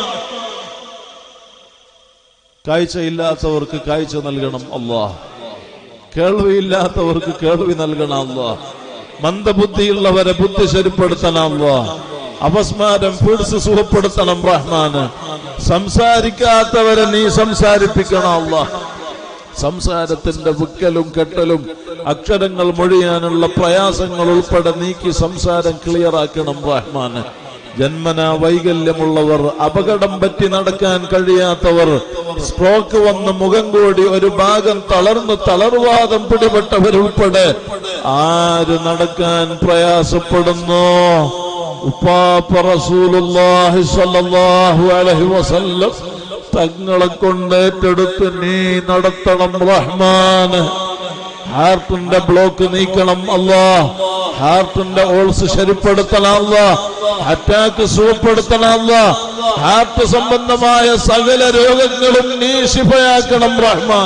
കാഴ്ചയില്ലാത്തവർക്ക് കാഴ്ച നൽകണം അള്ളാഹ് കേൾവിയില്ലാത്തവർക്ക് കേൾവി നൽകണം അള്ളാഹ് മന്ദബുദ്ധിയുള്ളവരെ ബുദ്ധി ശരിപ്പെടുത്തണം അള്ളാഹ് അപസ്മാരം പീഡിച്ച് സുഖപ്പെടുത്തണം റഹ്മാന് സംസാരിക്കാത്തവരെ നീ സംസാരിപ്പിക്കണം അള്ളാഹ് സംസാരത്തിന്റെ വിക്കലും കെട്ടലും അക്ഷരങ്ങൾ മൊഴിയാനുള്ള പ്രയാസങ്ങൾ ഉൾപ്പെടെ നീക്കി സംസാരം ക്ലിയർ ആക്കണം റഹ്മാന് ജന്മന വൈകല്യമുള്ളവർ അപകടം പറ്റി നടക്കാൻ കഴിയാത്തവർ സ്ട്രോക്ക് വന്ന് മുഖം കൂടി ഒരു ഭാഗം തളർന്ന് തളർവാദം പിടിപെട്ടവരുൾപ്പെടെ ആര് നടക്കാൻ പ്രയാസപ്പെടുന്നു ഉപ്പാപ്പ റസൂലുള്ളാഹി സ്വല്ലല്ലാഹു അലൈഹി വസല്ലം തങ്ങളെ കൊണ്ട് ഏറ്റെടുത്ത് നീ നടത്തണം റഹ്മാൻ ഹാർട്ടിന്റെ ബ്ലോക്ക് നീക്കണം അല്ലാ ഹാർട്ടിന്റെ ഓൾസ് ശരിപ്പെടുത്തണം അല്ലാ അറ്റാക്ക് സുഖപ്പെടുത്തണം അല്ലാ ഹാർട്ട് സംബന്ധമായ സകല രോഗങ്ങളും നീ ശിഫയാക്കണം റഹ്മാൻ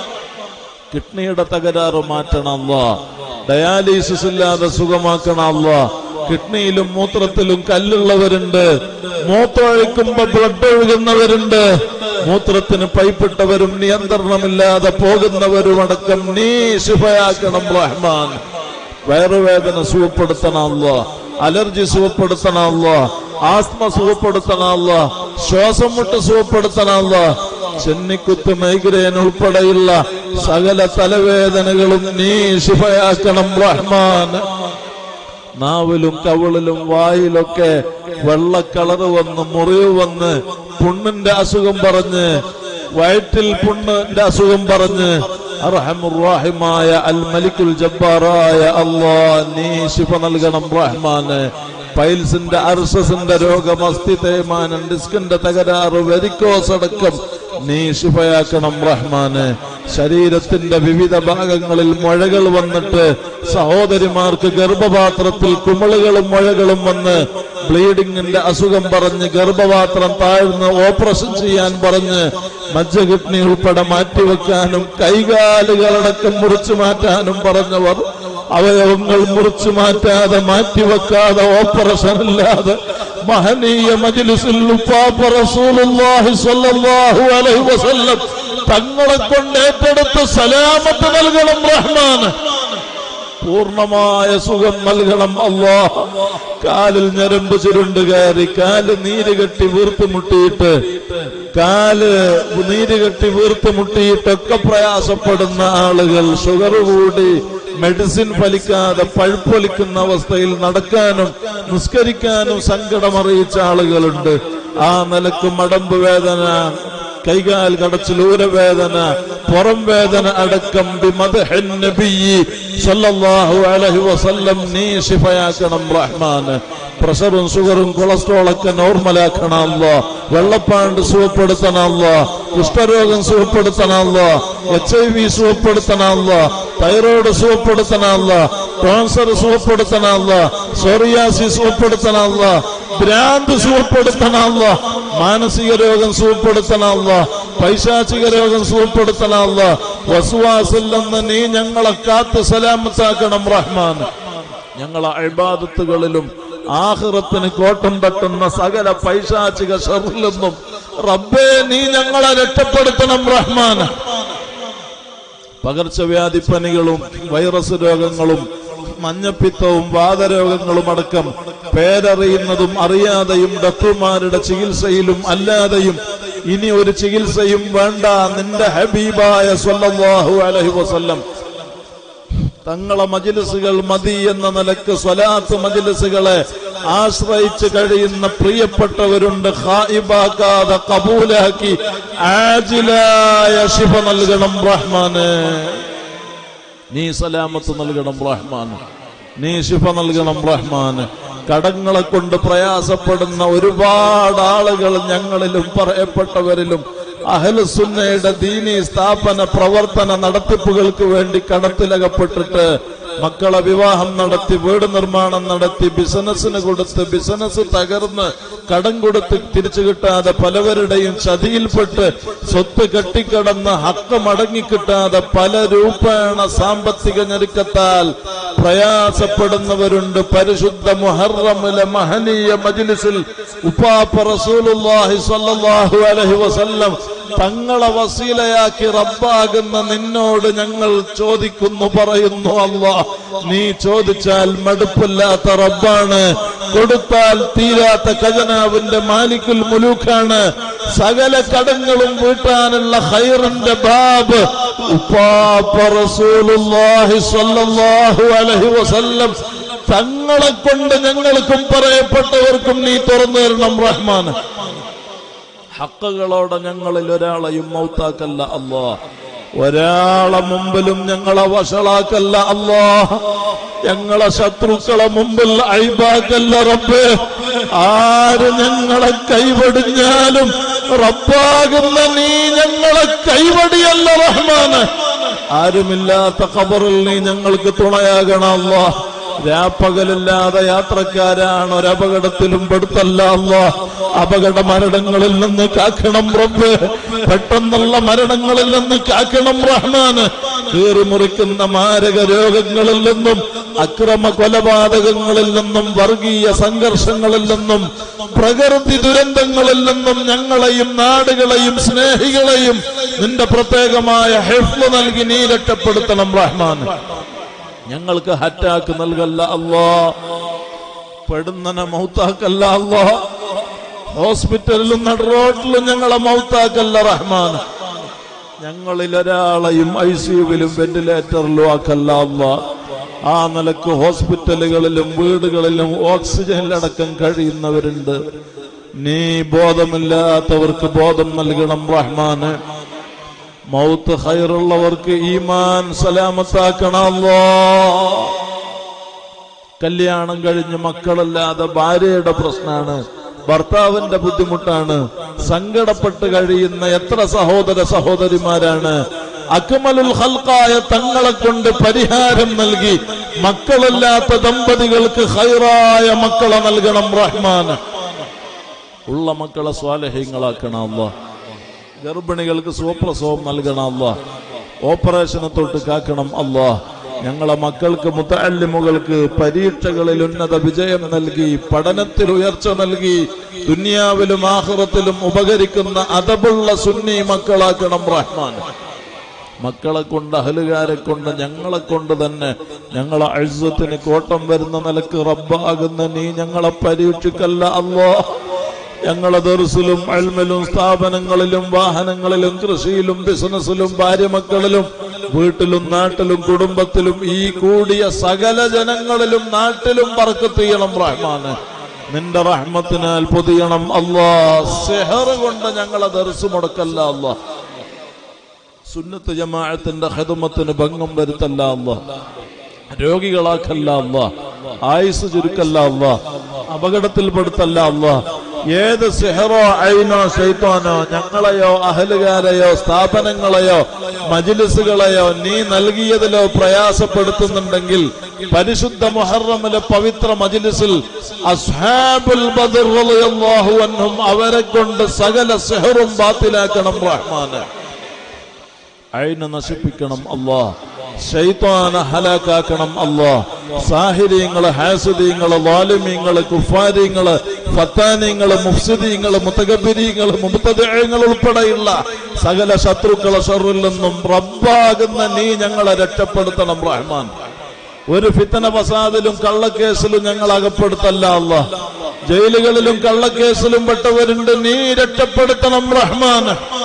കിഡ്നിയുടെ തകരാറ് മാറ്റണം അല്ലാ ഡയാലിസിസ് ഇല്ലാതെ സുഖമാക്കണം അല്ലാ കിഡ്നിയിലും മൂത്രത്തിലും കല്ലുള്ളവരുണ്ട് മൂത്രമൊഴിക്കുമ്പോ ബ്ലഡ് ഒഴുകുന്നവരുണ്ട് മൂത്രത്തിന് പൈപ്പിട്ടവരും നിയന്ത്രണമില്ലാതെ പോകുന്നവരും അടക്കം നീ ശുഭയാക്കണം റഹ്മാൻ വയറുവേദന സുഖപ്പെടുത്തണമല്ലോ അലർജി സുഖപ്പെടുത്തണമല്ലോ ആസ്മ സുഖപ്പെടുത്തണമല്ലോ ശ്വാസം മുട്ട് സുഖപ്പെടുത്തണമല്ലോ ചെന്നിക്കുത്ത് മൈഗ്രേൻ ഉൾപ്പെടെയുള്ള സകല തലവേദനകളും നീ ശുഭയാക്കണം റഹ്മാൻ നാവിലും കവിളിലും വായിലൊക്കെ വെള്ള കളറ് വന്ന് മുറിവ് വന്ന് പുണ്ണിന്റെ അസുഖം പറഞ്ഞ് വയറ്റിൽ പുണ്ണിന്റെ അസുഖം പറഞ്ഞ് അർഹമുറാഹിമായ അൽ മലിക്കുൽ ജബ്ബാറായ അള്ളാ നീ ശിഫ നൽകണം റഹ്മാന് പൈൽസിന്റെ അർസസിന്റെ രോഗം അസ്ഥി തേയ്മാനം ഡിസ്കിന്റെ തകരാറ് വെരിക്കോസ് അടക്കം നീ ശിഫയാക്കണം റഹ്മാന് ശരീരത്തിന്റെ വിവിധ ഭാഗങ്ങളിൽ മുഴകൾ വന്നിട്ട് സഹോദരിമാർക്ക് ഗർഭപാത്രത്തിൽ കുമിളുകളും മുഴകളും വന്ന് ബ്ലീഡിങ്ങിന്റെ അസുഖം പറഞ്ഞ് ഗർഭപാത്രം താഴ്ന്ന് ഓപ്പറേഷൻ ചെയ്യാൻ പറഞ്ഞ് മജ്ജ കിഡ്നി ഉൾപ്പെടെ മാറ്റിവെക്കാനും കൈകാലുകളടക്കം മുറിച്ചു മാറ്റാനും പറഞ്ഞവർ അവയവങ്ങൾ മുറിച്ചു മാറ്റാതെ മാറ്റിവെക്കാതെ ഓപ്പറേഷൻ ഇല്ലാതെ മഹനീയ മജ്ലിസിൽ ഉപ്പാപ്പ റസൂലുള്ളാഹി സ്വല്ലല്ലാഹു അലൈഹി വസല്ലം തങ്ങളെ കൊണ്ട് ഏറ്റെടുത്ത് സലാമത്ത് നൽകണം റഹ്മാൻ പൂർണ്ണമായ സുഖം നൽകണം അല്ലാ കാലിൽ ഞരമ്പ് ചുരുണ്ട് കയറി കാല് നീര് കെട്ടി വീർത്ത് മുട്ടിയിട്ട് കാല് നീര് കെട്ടി വീർത്ത് മുട്ടിയിട്ടൊക്കെ പ്രയാസപ്പെടുന്ന ആളുകൾ ഷുഗർ കൂടി മെഡിസിൻ ഫലിക്കാതെ പഴുപ്പൊലിക്കുന്ന അവസ്ഥയിൽ നടക്കാനും നിസ്കരിക്കാനും സങ്കടം അറിയിച്ച ആളുകളുണ്ട് ആ നിലക്ക് മടമ്പ് വേദന കൈകാൽ കടച്ചിൽ ഊരവേദന പുറം വേദന അടക്കം ബിമദ്ഹിൻ നബിയ്യി സല്ലല്ലാഹു അലൈഹി വസല്ലം നീ ശിഫയാക്കണം റഹ്മാന് പ്രഷറും ഷുഗറും കൊളസ്ട്രോളൊക്കെ നോർമലാക്കണമല്ലോ വെള്ളപ്പാണ്ട് സുഖപ്പെടുത്തണമല്ലോ കുഷ്ഠരോഗം സുഖപ്പെടുത്തണമല്ലോ എച്ച് ഐ വി സുഖപ്പെടുത്തണമല്ലോ തൈറോയ്ഡ് സുഖപ്പെടുത്തണമല്ലോ ക്യാൻസർ സുഖപ്പെടുത്തണമല്ലോ സോറിയാസി സുഖപ്പെടുത്തണമല്ലോ ഭ്രാന്ത് സുഖപ്പെടുത്തണമല്ലോ മാനസിക രോഗം സുഖപ്പെടുത്തണമല്ലോ പൈശാചിക രോഗം സുഖപ്പെടുത്തണമല്ലോ വസുവാസിൽ നിന്ന് നീ ഞങ്ങളെ കാത്ത് സലാമത്താക്കണം റഹ്മാൻ ഞങ്ങളെ അഴിബാദത്തുകളിലും ആഹ്റത്തിന് കോട്ടം തട്ടുന്ന സകല പൈശാചിക ഷറിൽ നിന്നും റബ്ബേ നീ ഞങ്ങളെ രക്ഷപ്പെടുത്തണം റഹ്മാൻ പകർച്ചവ്യാധി പനികളും വൈറസ് രോഗങ്ങളും മഞ്ഞപ്പിത്തവും വാതരോഗങ്ങളും അടക്കം പേരറിയുന്നതും അറിയാതെയും ഡോക്ടർമാരുടെ ചികിത്സയിലും അല്ലാതെയും ഇനി ഒരു ചികിത്സയും വേണ്ട നിന്റെ ഹബീബായ സ്വല്ലല്ലാഹു അലൈഹി വസല്ലം തങ്ങളെ മജിലിസുകൾ മതി എന്ന നിലക്ക് സ്വലാത്ത് മജിലിസുകളെ ആശ്രയിച്ച് കഴിയുന്ന പ്രിയപ്പെട്ടവരുണ്ട് ഹായിബാക്കാതെ കബൂലാക്കി ആജിലായ ശിഫ നൽകണം റഹ്മാന് നീ സലാമത്ത് നൽകണം റഹ്മാന് നീ ശിഫ നൽകണം റഹ്മാന് കടങ്ങളെ കൊണ്ട് പ്രയാസപ്പെടുന്ന ഒരുപാട് ആളുകൾ ഞങ്ങളിലും പറയപ്പെട്ടവരിലും അഹലുസുന്നയുടെ ദീനി സ്ഥാപന പ്രവർത്തന നടത്തിപ്പുകൾക്ക് വേണ്ടി കടത്തിലകപ്പെട്ടിട്ട് മക്കളെ വിവാഹം നടത്തി വീട് നിർമ്മാണം നടത്തി ബിസിനസ്സിന് കൊടുത്ത് ബിസിനസ് തകർന്ന് കടം കൊടുത്ത് തിരിച്ചു കിട്ടാതെ പലവരുടെയും ചതിയിൽപ്പെട്ട് സ്വത്ത് കെട്ടിക്കിടന്ന് ഹക്ക് മടങ്ങിക്കിട്ടാതെ പല രൂപേണ സാമ്പത്തിക ഞെരുക്കത്താൽ പ്രയാസപ്പെടുന്നവരുണ്ട് പരിശുദ്ധ മുഹറമിലെ മഹനീയ മജ്ലിസിൽ ഉപ്പാപ്പ റസൂലുള്ളാഹി സ്വല്ലല്ലാഹു അലൈഹി വസല്ലം തങ്ങളെ വസീലയാക്കി റബ്ബാകുന്ന നിന്നോട് ഞങ്ങൾ ചോദിക്കുന്നു പറയുന്നു അല്ലാ നീ ചോദിച്ചാൽ മടുപ്പില്ലാത്ത റബ്ബാണ് കൊടുത്താൽ തീരാത്ത ഖജനാവിന്റെ മാലിക്കുൽ മുലൂക്കാണ് സകല കടങ്ങളും വീട്ടാനുള്ള ഹൈറിന്റെ ബാബ് ഉപ്പാപ്പ റസൂലുള്ളാഹി സ്വല്ലല്ലാഹു അലൈഹി വസല്ലം തങ്ങളെ കൊണ്ട് ഞങ്ങൾക്കും പറയപ്പെട്ടവർക്കും നീ തുറന്നു തരണം റഹ്മാൻ ഹക്കുകളോടെ ഞങ്ങളിൽ ഒരാളെയും മൗത്താക്കല്ല അല്ലാ ഒരാളെ മുമ്പിലും ഞങ്ങളെ വഷളാക്കല്ല അല്ലാ ഞങ്ങളെ ശത്രുക്കളെ മുമ്പിൽ അഴിബാക്കല്ല റബ്ബേ ആര് ഞങ്ങളെ കൈവടിഞ്ഞാലും റബ്ബാകുന്ന നീ ഞങ്ങളെ കൈവടിയല്ല റഹ്മാന് ആരുമില്ലാത്ത ഖബറിൽ നീ ഞങ്ങൾക്ക് തുണയാകണം അല്ലാ രാപ്പകലില്ലാതെ യാത്രക്കാരാണ് ഒരപകടത്തിലും പെടുത്തല്ല അല്ലാ അപകട മരണങ്ങളിൽ നിന്ന് കാക്കണം റബ്ബ് പെട്ടെന്നുള്ള മരണങ്ങളിൽ നിന്ന് കാക്കണം റഹ്മാന് കീറിമുറിക്കുന്ന മാരക രോഗങ്ങളിൽ നിന്നും അക്രമ കൊലപാതകങ്ങളിൽ നിന്നും വർഗീയ സംഘർഷങ്ങളിൽ നിന്നും പ്രകൃതി ദുരന്തങ്ങളിൽ നിന്നും ഞങ്ങളെയും നാടുകളെയും സ്നേഹികളെയും നിന്റെ പ്രത്യേകമായ ഹെഫ്ല് നൽകി നീ രക്ഷപ്പെടുത്തണം റഹ്മാൻ ഞങ്ങൾക്ക് ഹറ്റാക്ക് നൽകല്ല അല്ലാ പെടുന്നനെ മൗത്താക്കല്ല അല്ലാ ഹോസ്പിറ്റലിലും നടുറോട്ടിലും ഞങ്ങളെ മൗത്താക്കല്ല റഹ്മാൻ ഞങ്ങളിൽ ഒരാളെയും ഐ സിയുവിലും വെന്റിലേറ്ററിലും ആക്കല്ല അല്ലാ ആ നിലക്ക് ഹോസ്പിറ്റലുകളിലും വീടുകളിലും ഓക്സിജനിലടക്കം കഴിയുന്നവരുണ്ട് നീ ബോധമില്ലാത്തവർക്ക് ബോധം നൽകണം റഹ്മാന് മൗത്ത് ഹൈറുള്ളവർക്ക് ഈമാൻ സലാമത്താക്കണമല്ലോ കല്യാണം കഴിഞ്ഞ് മക്കളില്ലാതെ ഭാര്യയുടെ പ്രശ്നമാണ് ഭർത്താവിന്റെ ബുദ്ധിമുട്ടാണ് സങ്കടപ്പെട്ട് കഴിയുന്ന എത്ര സഹോദര സഹോദരിമാരാണ് അക്മലുൽ ഹൽക്കായ തങ്ങളെ കൊണ്ട് പരിഹാരം നൽകി മക്കളില്ലാത്ത ദമ്പതികൾക്ക് ഹൈറായ മക്കളെ നൽകണം റഹ്മാൻ ഉള്ള മക്കളെ സ്വാലഹ്യങ്ങളാക്കണം അല്ലാ ഗർഭിണികൾക്ക് സുഖപ്രസവം നൽകണം അല്ലാ ഓപ്പറേഷനെ തൊട്ട് കാക്കണം അല്ലാ ഞങ്ങളെ മക്കൾക്ക് മുത്തല്ലിമുകൾക്ക് പരീക്ഷകളിൽ ഉന്നത വിജയം നൽകി പഠനത്തിൽ ഉയർച്ച നൽകി ദുനിയാവിലും ആഹ്റത്തിലും ഉപകരിക്കുന്ന അതബുള്ള സുന്നി മക്കളാക്കണം റഹ്മാൻ മക്കളെ കൊണ്ട് അഹലുകാരെ കൊണ്ട് ഞങ്ങളെ കൊണ്ട് തന്നെ ഞങ്ങളെ അഴുസത്തിന് കോട്ടം വരുന്ന നിലക്ക് റബ്ബാകുന്ന നീ ഞങ്ങളെ പരീക്ഷിക്കല്ല അല്ലോ ഞങ്ങളെ ദർസിലും അൽമിലും സ്ഥാപനങ്ങളിലും വാഹനങ്ങളിലും കൃഷിയിലും ബിസിനസ്സിലും ഭാര്യമക്കളിലും വീട്ടിലും നാട്ടിലും കുടുംബത്തിലും ഈ കൂടിയ സകല ജനങ്ങളിലും നാട്ടിലും പറക്കത്ത് ചെയ്യണം റഹ്മാന് നിന്റെ റഹ്മത്തിനാൽ പൊതിയണം അല്ലാ സെഹർ കൊണ്ട് ഞങ്ങളെ ദർസ് മുടക്കല്ല അല്ലാ സുന്നത്ത് ജമാഅത്തിന്റെ ഖിദ്മത്തിന് ഭംഗം വരുത്തല്ല അല്ലാ രോഗികളാക്കല്ല അല്ലാ ആയുസ് ചുരുക്കല്ല അല്ലാ അപകടത്തിൽപ്പെടുത്തല്ല അല്ലാ ഏത് സിഹറോ ഐനോ ശൈത്താനോ ഞങ്ങളെയോ അഹലുകാരെയോ സ്ഥാപനങ്ങളെയോ മജിലിസുകളെയോ നീ നൽകിയതിലോ പ്രയാസപ്പെടുത്തുന്നുണ്ടെങ്കിൽ പരിശുദ്ധ മുഹറമിലെ പവിത്ര മജിലിസിൽ അസ്ഹാബുൽ ബദർ റളിയല്ലാഹു അൻഹും അവരെ കൊണ്ട് സകല സിഹറും ബാത്തിലാക്കണം റഹ്മാന് അയിന് നശിപ്പിക്കണം അല്ലാ ശൈത്താന ഹലാക്കാക്കണം അല്ലാ സാഹിര്യങ്ങള് ഹാസുദീങ്ങള് വാലിമീങ്ങള് കുഫാരിങ്ങള് ഫത്താനിങ്ങള് മുഫ്സിദീങ്ങള് മുത്തകബിരീങ്ങള് മുബത്തദങ്ങൾ ഉൾപ്പെടെയുള്ള സകല ശത്രുക്കളെ ഷറിൽ നിന്നും റബ്ബാകുന്ന നീ ഞങ്ങളെ രക്ഷപ്പെടുത്തണം റഹ്മാൻ ഒരു ഫിത്തന ഫസാദിലും കള്ളക്കേസിലും ഞങ്ങൾ അകപ്പെടുത്തല്ല അല്ല ജയിലുകളിലും കള്ളക്കേസിലും പെട്ടവരുണ്ട് നീ രക്ഷപ്പെടുത്തണം റഹ്മാൻ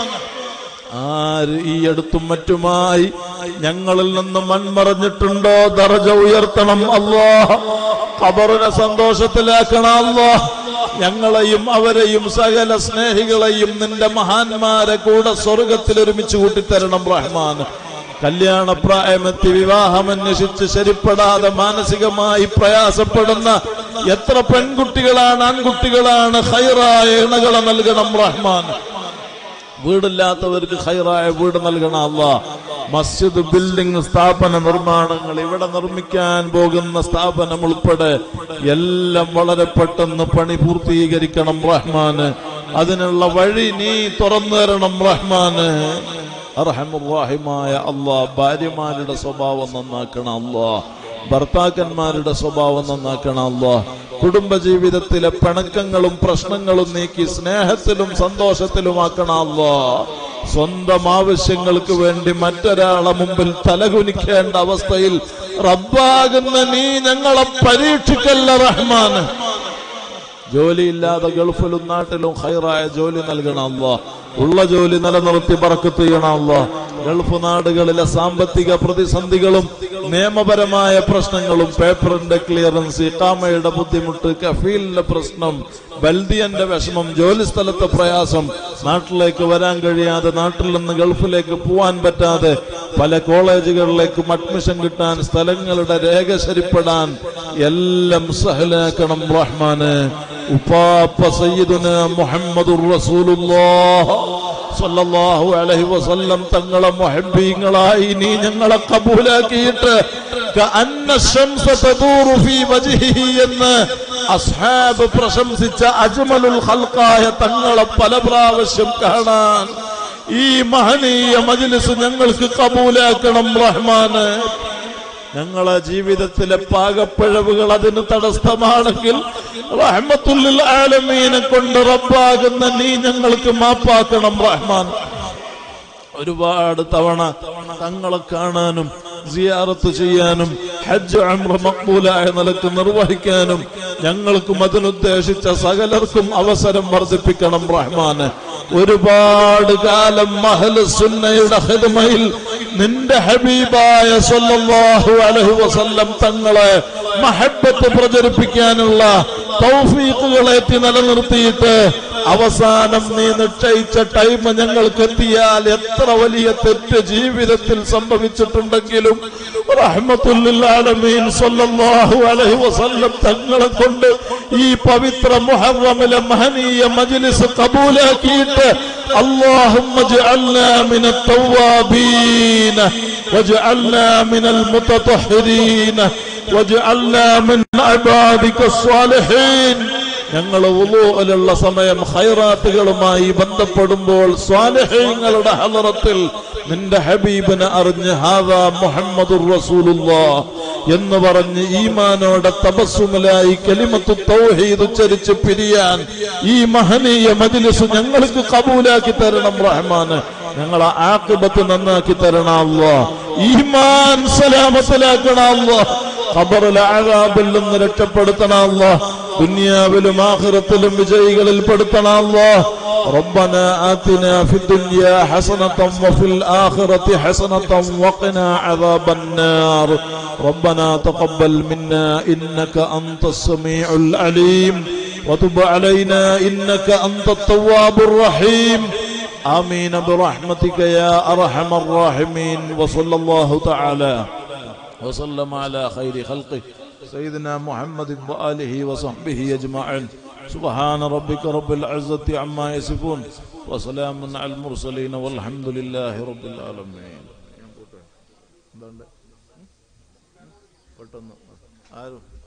ആര് ഈ അടുത്തും മറ്റുമായി ഞങ്ങളിൽ നിന്ന് മൺമറഞ്ഞിട്ടുണ്ടോ ദർജ ഉയർത്തണം അല്ലോ ഖബറിനെ സന്തോഷത്തിലാക്കണം അല്ലോ ഞങ്ങളെയും അവരെയും സകല സ്നേഹികളെയും നിന്റെ മഹാന്മാരെ കൂടെ സ്വർഗത്തിൽ ഒരുമിച്ച് കൂട്ടിത്തരണം റഹ്മാൻ കല്യാണ പ്രായമെത്തി വിവാഹം അന്വേഷിച്ച് ശരിപ്പെടാതെ മാനസികമായി പ്രയാസപ്പെടുന്ന എത്ര പെൺകുട്ടികളാണ് ആൺകുട്ടികളാണ് ഹൈറായ ഇണകളെ നൽകണം റഹ്മാൻ വീടില്ലാത്തവർക്ക് ഹൈറായ വീട് നൽകണം അല്ല മസ്ജിദ് ബിൽഡിംഗ് സ്ഥാപന നിർമ്മാണങ്ങൾ ഇവിടെ നിർമ്മിക്കാൻ പോകുന്ന സ്ഥാപനം ഉൾപ്പെടെ എല്ലാം വളരെ പെട്ടെന്ന് പണി പൂർത്തീകരിക്കണം റഹ്മാന് അതിനുള്ള വഴി നീ തുറന്നു തരണം റഹ്മാന് അർഹമുറാഹിമായ അള്ളാ ഭാര്യമാരുടെ സ്വഭാവം നന്നാക്കണം അള്ളാ ഭർത്താക്കന്മാരുടെ സ്വഭാവം നന്നാക്കണം അല്ലോ കുടുംബജീവിതത്തിലെ പിണക്കങ്ങളും പ്രശ്നങ്ങളും നീക്കി സ്നേഹത്തിലും സന്തോഷത്തിലുമാക്കണം അല്ലോ സ്വന്തം ആവശ്യങ്ങൾക്ക് വേണ്ടി മറ്റൊരാളെ മുമ്പിൽ തലകുനിക്കേണ്ട അവസ്ഥയിൽ റബ്ബാകുന്ന നീ ഞങ്ങളെ പരീക്ഷിക്കല്ല റഹ്മാൻ ജോലിയില്ലാതെ ഗൾഫിലും നാട്ടിലും ഹൈറായ ജോലി നൽകണം അല്ലോ ഉള്ള ജോലി നിലനിർത്തി പറക്കത്ത് ചെയ്യണം അല്ലോ ഗൾഫ് നാടുകളിലെ സാമ്പത്തിക പ്രതിസന്ധികളും നിയമപരമായ പ്രശ്നങ്ങളും പേപ്പറിന്റെ ക്ലിയറൻസ് ഇക്കാമയുടെ ബുദ്ധിമുട്ട് കഫീലിന്റെ പ്രശ്നം ബൽദിയന്റെ വിഷമം ജോലി സ്ഥലത്തെ പ്രയാസം നാട്ടിലേക്ക് വരാൻ കഴിയാതെ നാട്ടിൽ നിന്ന് ഗൾഫിലേക്ക് പോവാൻ പറ്റാതെ പല കോളേജുകളിലേക്കും അഡ്മിഷൻ കിട്ടാൻ സ്ഥലങ്ങളുടെ രേഖ ശരിപ്പെടാൻ എല്ലാം സഹലാക്കണം റഹ്മാന് ഉപ്പാപ്പ സയ്യിദുന മുഹമ്മദുർ റസൂലുള്ളാഹ് സല്ലല്ലാഹു അലൈഹി വസല്ലം തങ്ങളെ മുഹബ്ബീങ്ങളായി നീ ഞങ്ങളെ കബൂലാക്കിയിട്ട് കഅന്ന ശംസ തദൂറു ഫീ വജ്ഹിഹി എന്ന് അസ്ഹാബ് പ്രശംസിച്ച അജ്മലുൽ ഖൽഖായ തങ്ങളെ പല പ്രാവശ്യം കാണാൻ ഈ മഹനീയ മജ്ലിസ് ഞങ്ങൾക്ക് കബൂലാക്കണം റഹ്മാന് ഞങ്ങളെ ജീവിതത്തിലെ പാകപ്പിഴവുകൾ അതിന് തടസ്സമാണെങ്കിൽ റഹ്മത്തുല്ലിൽ ആലമീനെ കൊണ്ട് റബ്ബാകുന്ന നീ ഞങ്ങൾക്ക് മാപ്പാക്കണം റഹ്മാൻ ഒരുപാട് തവണ തങ്ങളെ കാണാനും സിയാറത്ത് ചെയ്യാനും ഹജ്ജ് അമ്ര മക്ബൂലായ നിലക്ക് നിർവഹിക്കാനും ഞങ്ങൾക്കും അതിനുദ്ദേശിച്ച സകലർക്കും അവസരം വർദ്ധിപ്പിക്കണം റഹ്മാന് ഒരുപാട് കാലം മഹൽ സുന്നയുടെ ഹിദ്മയിൽ നിന്റെ ഹബീബായ സല്ലല്ലാഹു അലൈഹി വസല്ലം തങ്ങളെ മഹബത്ത് പ്രചരിപ്പിക്കാനുള്ള തൗഫീഖുകളേറ്റി നിലനിർത്തിയിട്ട് അവസാനം നീ നിശ്ചയിച്ച ടൈം ഞങ്ങൾക്ക് എത്തിയാൽ എത്ര വലിയ തെറ്റ് ജീവിതത്തിൽ സംഭവിച്ചിട്ടുണ്ടെങ്കിലും റഹ്മത്തുല്ലാലമീൻ സല്ലല്ലാഹു അലൈഹി വസല്ലം തങ്ങളെ കൊണ്ട് ഈ പവിത്ര മുഹറമിലെ മഹനീയ മജ്ലിസ് കബൂലാക്കിയിട്ട് اللهم اجعلنا من التوابين واجعلنا من المتطهرين واجعلنا من عبادك الصالحين ഞങ്ങൾ ഉള്ള സമയം ഹൈറാത്തുകളുമായി ബന്ധപ്പെടുമ്പോൾ സ്വാലഹ്യങ്ങളുടെ ഹലറത്തിൽ നിന്റെ ഹബീബിനെ അറിഞ്ഞ് ഹാദാ മുഹമ്മദുർ റസൂലുള്ളാ എന്ന് പറഞ്ഞ് ഈമാനോടെ തപസ്സുമലായി കലിമത്തു തൗഹീദ് ഉച്ചരിച്ച് പിരിയാൻ ഈ മഹനീയ മജ്ലിസ് ഞങ്ങൾക്ക് കബൂലാക്കി തരണം റഹ്മാന് ഞങ്ങളെ ആക്കിബത്ത് നന്നാക്കി തരണം അല്ലോ ഈമാൻ സലാമത്തിലാക്കണം അല്ലോ ഖബറിലെ അഴാബിൽ നിന്ന് രക്ഷപ്പെടുത്തണം അല്ലോ ദുനിയാവിലും ആഖിറത്തിലും വിജയികളിൽ പെടുത്തണം അല്ലോ ربنا آتنا في الدنيا حسنة وفي الآخرة حسنة وقنا عذاب النار ربنا تقبل منا إنك أنت السميع العليم وتب علينا إنك أنت التواب الرحيم آمين برحمتك يا أرحم الراحمين وصلى الله تعالى وسلم على خير خلقه سيدنا محمد وآله وصحبه أجمعين سبحان ربك رب العزة عما يصفون وسلام على المرسلين والحمد لله رب العالمين പെട്ടെന്ന് ആരും